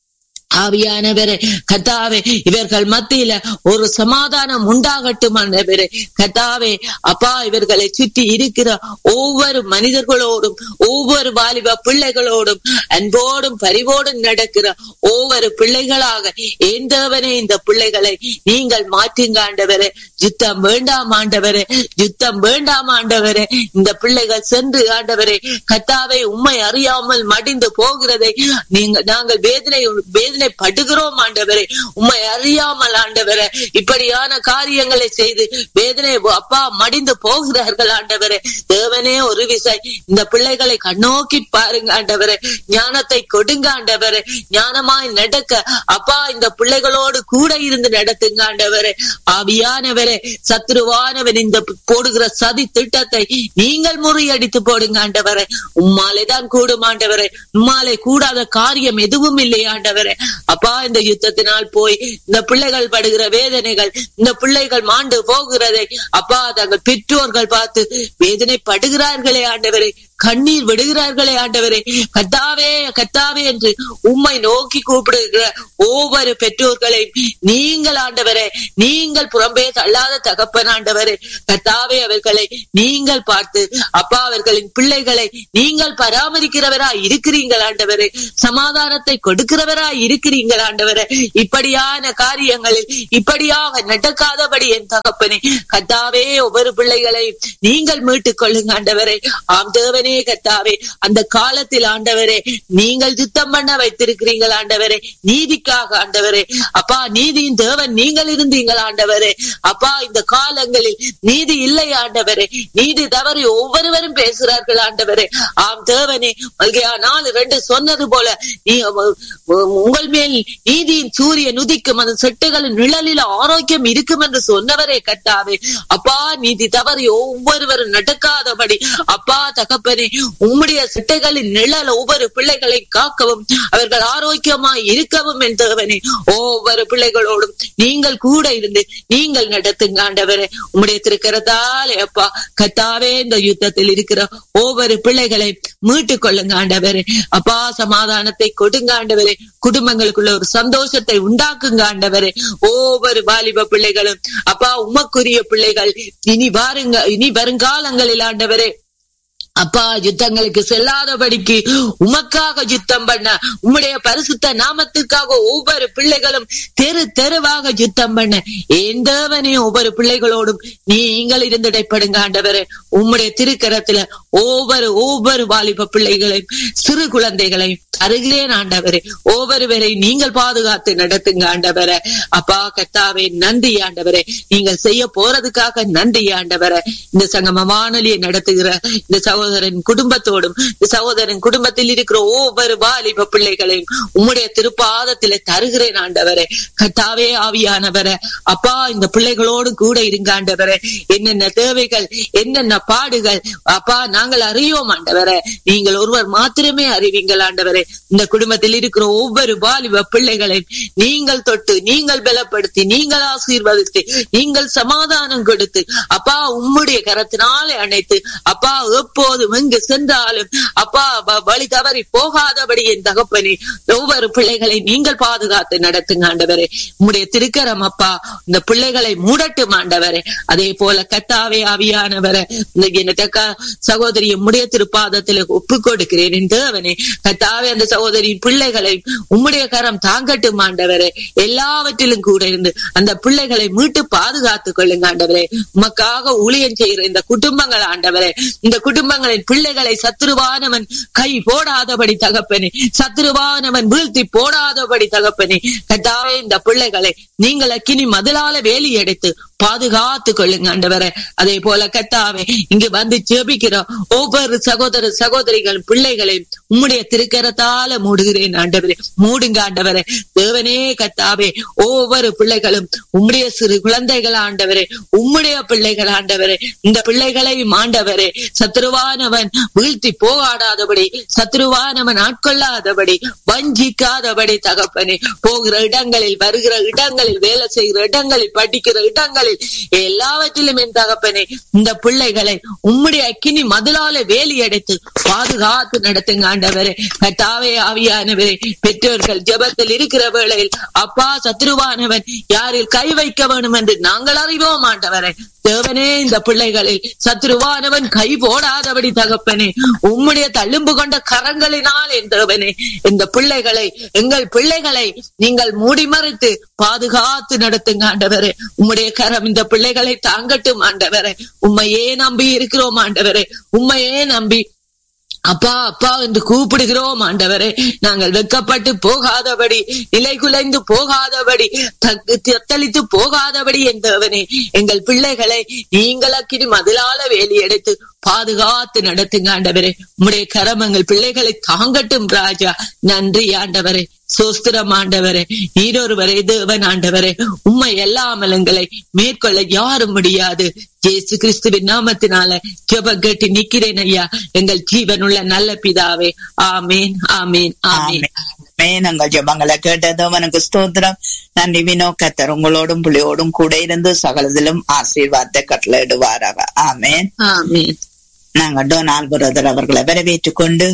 [SPEAKER 7] ஆவியானவரே கத்தாவே இவர்கள் மத்தியில ஒரு சமாதானம் உண்டாகட்டும் ஆண்டவரே கத்தாவே அப்பா இவர்களை சுற்றி இருக்கிற ஒவ்வொரு மனிதர்களோடும் ஒவ்வொரு வாலிப பிள்ளைகளோடும் அன்போடும் பரிவோடும் நடக்கிற ஒவ்வொரு பிள்ளைகளாக ஏந்தவனே இந்த பிள்ளைகளை நீங்கள் மாற்றுங்க ஆண்டவரே யுத்தம் வேண்டாம் ஆண்டவரே யுத்தம் வேண்டாம் ஆண்டவரே இந்த பிள்ளைகள் சென்று ஆண்டவரே கத்தாவே உண்மை அறியாமல் மடிந்து போகிறதை நீங்க நாங்கள் வேதனை வேதனை படுகிறோம் ஆண்டவரே உண்மை அறியாமல் ஆண்டவரே இப்படியான காரியங்களை செய்து வேதனை அப்பா மடிந்து போகிறார்கள் ஆண்டவரே தேவனே ஒரு விசை இந்த பிள்ளைகளை கண்ணோக்கி பாருங்க ஆண்டவரே ஞானத்தை கொடுங்க ஆண்டவரே ஞானமாய் நடக்க அப்பா இந்த பிள்ளைகளோடு கூட இருந்து நடத்துங்க ஆண்டவரே ஆவியானவரே சத்ருவானவன் இந்த போடுகிற சதி திட்டத்தை நீங்கள் முறியடித்து போடுங்க ஆண்டவரே உம்மாலே தான் கூடும் ஆண்டவரே உம்மாலே கூடாத காரியம் எதுவும் இல்லை ஆண்டவரே அப்பா இந்த யுத்தத்தினால் போய் இந்த பிள்ளைகள் படுகிற வேதனைகள் இந்த பிள்ளைகள் மாண்டு போகிறதை அப்பா தங்கள் பெற்றோர்கள் பார்த்து வேதனை படுகிறார்களே ஆண்டவரே கண்ணீர் விடுகிறார்களே ஆண்டவரே கத்தாவே கத்தாவே என்று உம்மை நோக்கி கூப்பிடுகிற ஒவ்வொரு பெற்றோர்களையும் நீங்கள் ஆண்டவரே நீங்கள் புறம்பே தள்ளாத தகப்பன் ஆண்டவரே கத்தாவே அவர்களை நீங்கள் பார்த்து அப்பா அவர்களின் பிள்ளைகளை நீங்கள் பராமரிக்கிறவரா இருக்கிறீங்கள் ஆண்டவரே சமாதானத்தை கொடுக்கிறவரா இருக்கிறீங்கள் ஆண்டவரே இப்படியான காரியங்களில் இப்படியாக நடக்காதபடி என் தகப்பனே கத்தாவே ஒவ்வொரு பிள்ளைகளை நீங்கள் மீட்டுக் கொள்ளுங்க ஆண்டவரே ஆம் தேவனே கத்தாவே அந்த காலத்தில் ஆண்டவரே நீங்கள் யுத்தம் பண்ண வைத்திருக்கிறீங்கள் ஆண்டவரே நீதிக்காக ஆண்டவரே அப்பா நீதியின் தேவன் நீங்கள் இருந்தீங்கள் ஆண்டவரே அப்பா இந்த காலங்களில் நீதி இல்லை ஆண்டவரே நீதி தவறி ஒவ்வொருவரும் பேசுகிறார்கள் ஆண்டவரே ஆம் தேவனே மல்கையா நாலு ரெண்டு சொன்னது போல நீ உங்கள் மேல் நீதியின் சூரியன் உதிக்கும் அந்த செட்டுகளின் நிழலில் ஆரோக்கியம் இருக்கும் என்று சொன்னவரே கட்டாவே அப்பா நீதி தவறி ஒவ்வொருவரும் நடக்காதபடி அப்பா தகப்பனே உம்முடைய சிட்டைகளின் நிழல் ஒவ்வொரு பிள்ளைகளை காக்கவும் அவர்கள் ஆரோக்கியமாய் இருக்கவும் என் தேவனே ஒவ்வொரு பிள்ளைகளோடும் நீங்கள் கூட இருந்து நீங்கள் நடத்துங்க ஆண்டவரே உம்முடைய திருக்கிறதாலே அப்பா கத்தாவே இந்த யுத்தத்தில் இருக்கிற ஒவ்வொரு பிள்ளைகளை மீட்டுக் கொள்ளுங்க ஆண்டவரே அப்பா சமாதானத்தை கொடுங்க ஆண்டவரே குடும்பங்களுக்குள்ள ஒரு சந்தோஷத்தை உண்டாக்குங்க ஆண்டவரே ஒவ்வொரு வாலிப பிள்ளைகளும் அப்பா உமக்குரிய பிள்ளைகள் இனி வாருங்க இனி வருங்காலங்களில் ஆண்டவரே அப்பா யுத்தங்களுக்கு செல்லாதபடிக்கு உமக்காக யுத்தம் பண்ண உம்முடைய பரிசுத்த நாமத்துக்காக ஒவ்வொரு பிள்ளைகளும் தெரு தெருவாக யுத்தம் பண்ண எந்தவனே ஒவ்வொரு பிள்ளைகளோடும் நீங்கள் இருந்து இடைப்படுங்க ஆண்டவரே உம்முடைய திருக்கரத்துல ஒவ்வொரு ஒவ்வொரு வாலிப பிள்ளைகளையும் சிறு குழந்தைகளையும் அருகிறேன் ஆண்டவரே ஒவ்வொருவரையும் நீங்கள் பாதுகாத்து நடத்துங்க ஆண்டவரே அப்பா கத்தாவே நன்றி ஆண்டவரே நீங்கள் செய்ய போறதுக்காக நன்றி ஆண்டவரே இந்த சங்கம வானொலியை நடத்துகிற இந்த சகோதர சகோதரன் குடும்பத்தோடும் இந்த சகோதரன் குடும்பத்தில் இருக்கிற ஒவ்வொரு வாலிப பிள்ளைகளையும் உம்முடைய திருப்பாதத்திலே தருகிறேன் ஆண்டவரே கத்தாவே ஆவியானவரே அப்பா இந்த பிள்ளைகளோடு கூட இருங்க ஆண்டவரே என்னென்ன தேவைகள் என்னென்ன பாடுகள் அப்பா நாங்கள் அறியோம் ஆண்டவரே நீங்கள் ஒருவர் மாத்திரமே அறிவீங்கள் ஆண்டவரே இந்த குடும்பத்தில் இருக்கிற ஒவ்வொரு வாலிப பிள்ளைகளையும் நீங்கள் தொட்டு நீங்கள் பலப்படுத்தி நீங்கள் ஆசீர்வதித்து நீங்கள் சமாதானம் கொடுத்து அப்பா உம்முடைய கரத்தினாலே அணைத்து அப்பா எப்போதும் எங்கு சென்றாலும் அப்பா வ- வழி தவறி போகாதபடி என் தகப்பனே ஒவ்வொரு பிள்ளைகளை நீங்கள் பாதுகாத்து நடத்துங்க ஆண்டவரே உம்முடைய திருக்கரம் அப்பா இந்த பிள்ளைகளை மூடட்டும் ஆண்டவரே அதே போல கத்தாவே ஆவியானவரே இந்த என்னட்ட சகோதரி உம்முடைய திருப்பாதத்தில் ஒப்பு கொடுக்கிறேன் என் தேவனே கத்தாவே அந்த சகோதரியின் பிள்ளைகளை உம்முடைய கரம் தாங்கட்டும் ஆண்டவரே எல்லாவற்றிலும் கூட இருந்து அந்த பிள்ளைகளை மீட்டு பாதுகாத்துக் கொள்ளுங்க ஆண்டவரே உமக்காக ஊழியம் செய்கிற இந்த குடும்பங்கள் ஆண்டவரே இந்த குடும்பங்களின் பிள்ளைகளை சத்துருவானவன் கை போடாதபடி தகப்பனே சத்துருவானவன் வீழ்த்தி போடாதபடி தகப்பனே கட்டாவே இந்த பிள்ளைகளை நீங்கள் அக்கினி மதிலால வேலி அடைத்து பாதுகாத்து கொள்ளுங்க ஆண்டவரே அதே போல கத்தாவே இங்கு வந்து ஜெபிக்கிற ஒவ்வொரு சகோதர சகோதரிகள் பிள்ளைகளை உம்முடைய திருக்கரத்தால மூடுகிறேன் ஆண்டவரே மூடுங்க ஆண்டவரே தேவனே கத்தாவே ஒவ்வொரு பிள்ளைகளும் உம்முடைய சிறு குழந்தைகள் ஆண்டவரே உம்முடைய பிள்ளைகள் ஆண்டவரே இந்த பிள்ளைகளை ஆண்டவரே சத்ருவானவன் வீழ்த்தி போகாடாதபடி சத்ருவானவன் ஆட்கொள்ளாதபடி வஞ்சிக்காதபடி தகப்பனே போகிற இடங்களில் வருகிற இடங்களில் வேலை செய்கிற இடங்களில் படிக்கிற இடங்களில் எல்லாவற்றிலும் என் தகப்பனே இந்த பிள்ளைகளை உம்முடைய அக்கினி மதிலால வேலி அடைத்து பாதுகாத்து நடத்துங்க ஆண்டவரே கட்டாவே ஆவியானவரே பெற்றோர்கள் ஜெபத்தில் இருக்கிற வேளையில் அப்பா சத்ருவானவன் யாரில் கை வைக்க வேண்டும் என்று நாங்கள் அறிவோம் ஆண்டவரே தேவனே இந்த பிள்ளைகளில் சத்ருவானவன் கை போடாதபடி தகப்பனே உம்முடைய தள்ளும்பு கொண்ட கரங்களினால் என் தேவனே இந்த பிள்ளைகளை எங்கள் பிள்ளைகளை நீங்கள் மூடி மறைத்து பாதுகாத்து நடத்துங்க ஆண்டவரே உம்முடைய கரம் இந்த பிள்ளைகளை தாங்கட்டும் ஆண்டவரே உம்மையே நம்பி இருக்கிறோம் ஆண்டவரே உம்மையே நம்பி அப்பா அப்பா என்று கூப்பிடுகிறோம் ஆண்டவரே நாங்கள் வெக்கப்பட்டு போகாதபடி நிலை குலைந்து போகாதபடி தக்கு தத்தளித்து போகாதபடி என்றவனே எங்கள் பிள்ளைகளை நீங்கள் அக்கினி மதிலால வேலி எடுத்து பாதுகாத்து நடத்துங்க ஆண்டவரே உம்முடைய கரம் எங்கள் பிள்ளைகளை தாங்கட்டும் ராஜா நன்றி ஆண்டவரே சோஸ்திரம் ஆண்டவரே நீரொருவரே தேவன் ஆண்டவரே உண்மை எல்லாமல் எங்களை மேற்கொள்ள யாரும் முடியாது ஜேசு கிறிஸ்துவின் நாமத்தினால ஜெப கேட்டு நிக்கிறேன் ஐயா எங்கள் ஜீவனுள்ள நல்ல பிதாவே ஆமேன் ஆமேன் ஆமேன்
[SPEAKER 3] ஆமென். எங்கள் ஜெபங்களை கேட்டதும் எனக்கு ஸ்தோத்திரம் நன்றி வினோ கத்தர் உங்களோடும் புள்ளியோடும் கூட இருந்து சகலதிலும் ஆசீர்வாதத்தை கட்டளையிடுவாராக ஆமேன்
[SPEAKER 7] ஆமேன்
[SPEAKER 3] நாங்க டொனால் பிரதர் அவர்களை வரவேற்றுக் கொண்டு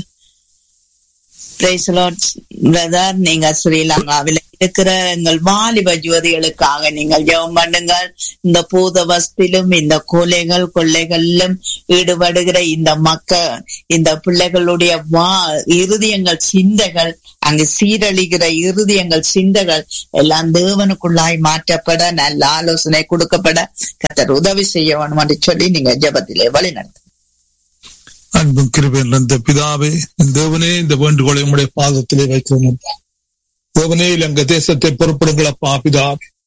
[SPEAKER 3] பிரதர் நீங்க ஸ்ரீலங்காவில் இருக்கிற எங்கள் வாலிப ஜோதிகளுக்காக நீங்கள் ஜெபம் பண்ணுங்கள் இந்த பூதவஸ்திலும் இந்த கொலைகள் கொள்ளைகளிலும் ஈடுபடுகிற இந்த மக்கள் இந்த பிள்ளைகளுடைய வா இருதயங்கள் சிந்தைகள் அங்கு சீரழிகிற இருதயங்கள் சிந்தைகள் எல்லாம் தேவனுக்குள்ளாய் மாற்றப்பட நல்ல ஆலோசனை கொடுக்கப்பட கத்தர் உதவி செய்ய வேணும் என்று சொல்லி நீங்க ஜெபத்திலே வழி நடத்து
[SPEAKER 4] அன்பும் கிருபையில் இருந்த பிதாவே இந்த தேவனே இந்த வேண்டுகோளை உம்முடைய பாதத்திலே வைக்கிறோம் அப்பா. தேவனே இலங்கை தேசத்தை பொறுப்படுங்கள் அப்பா பிதாவே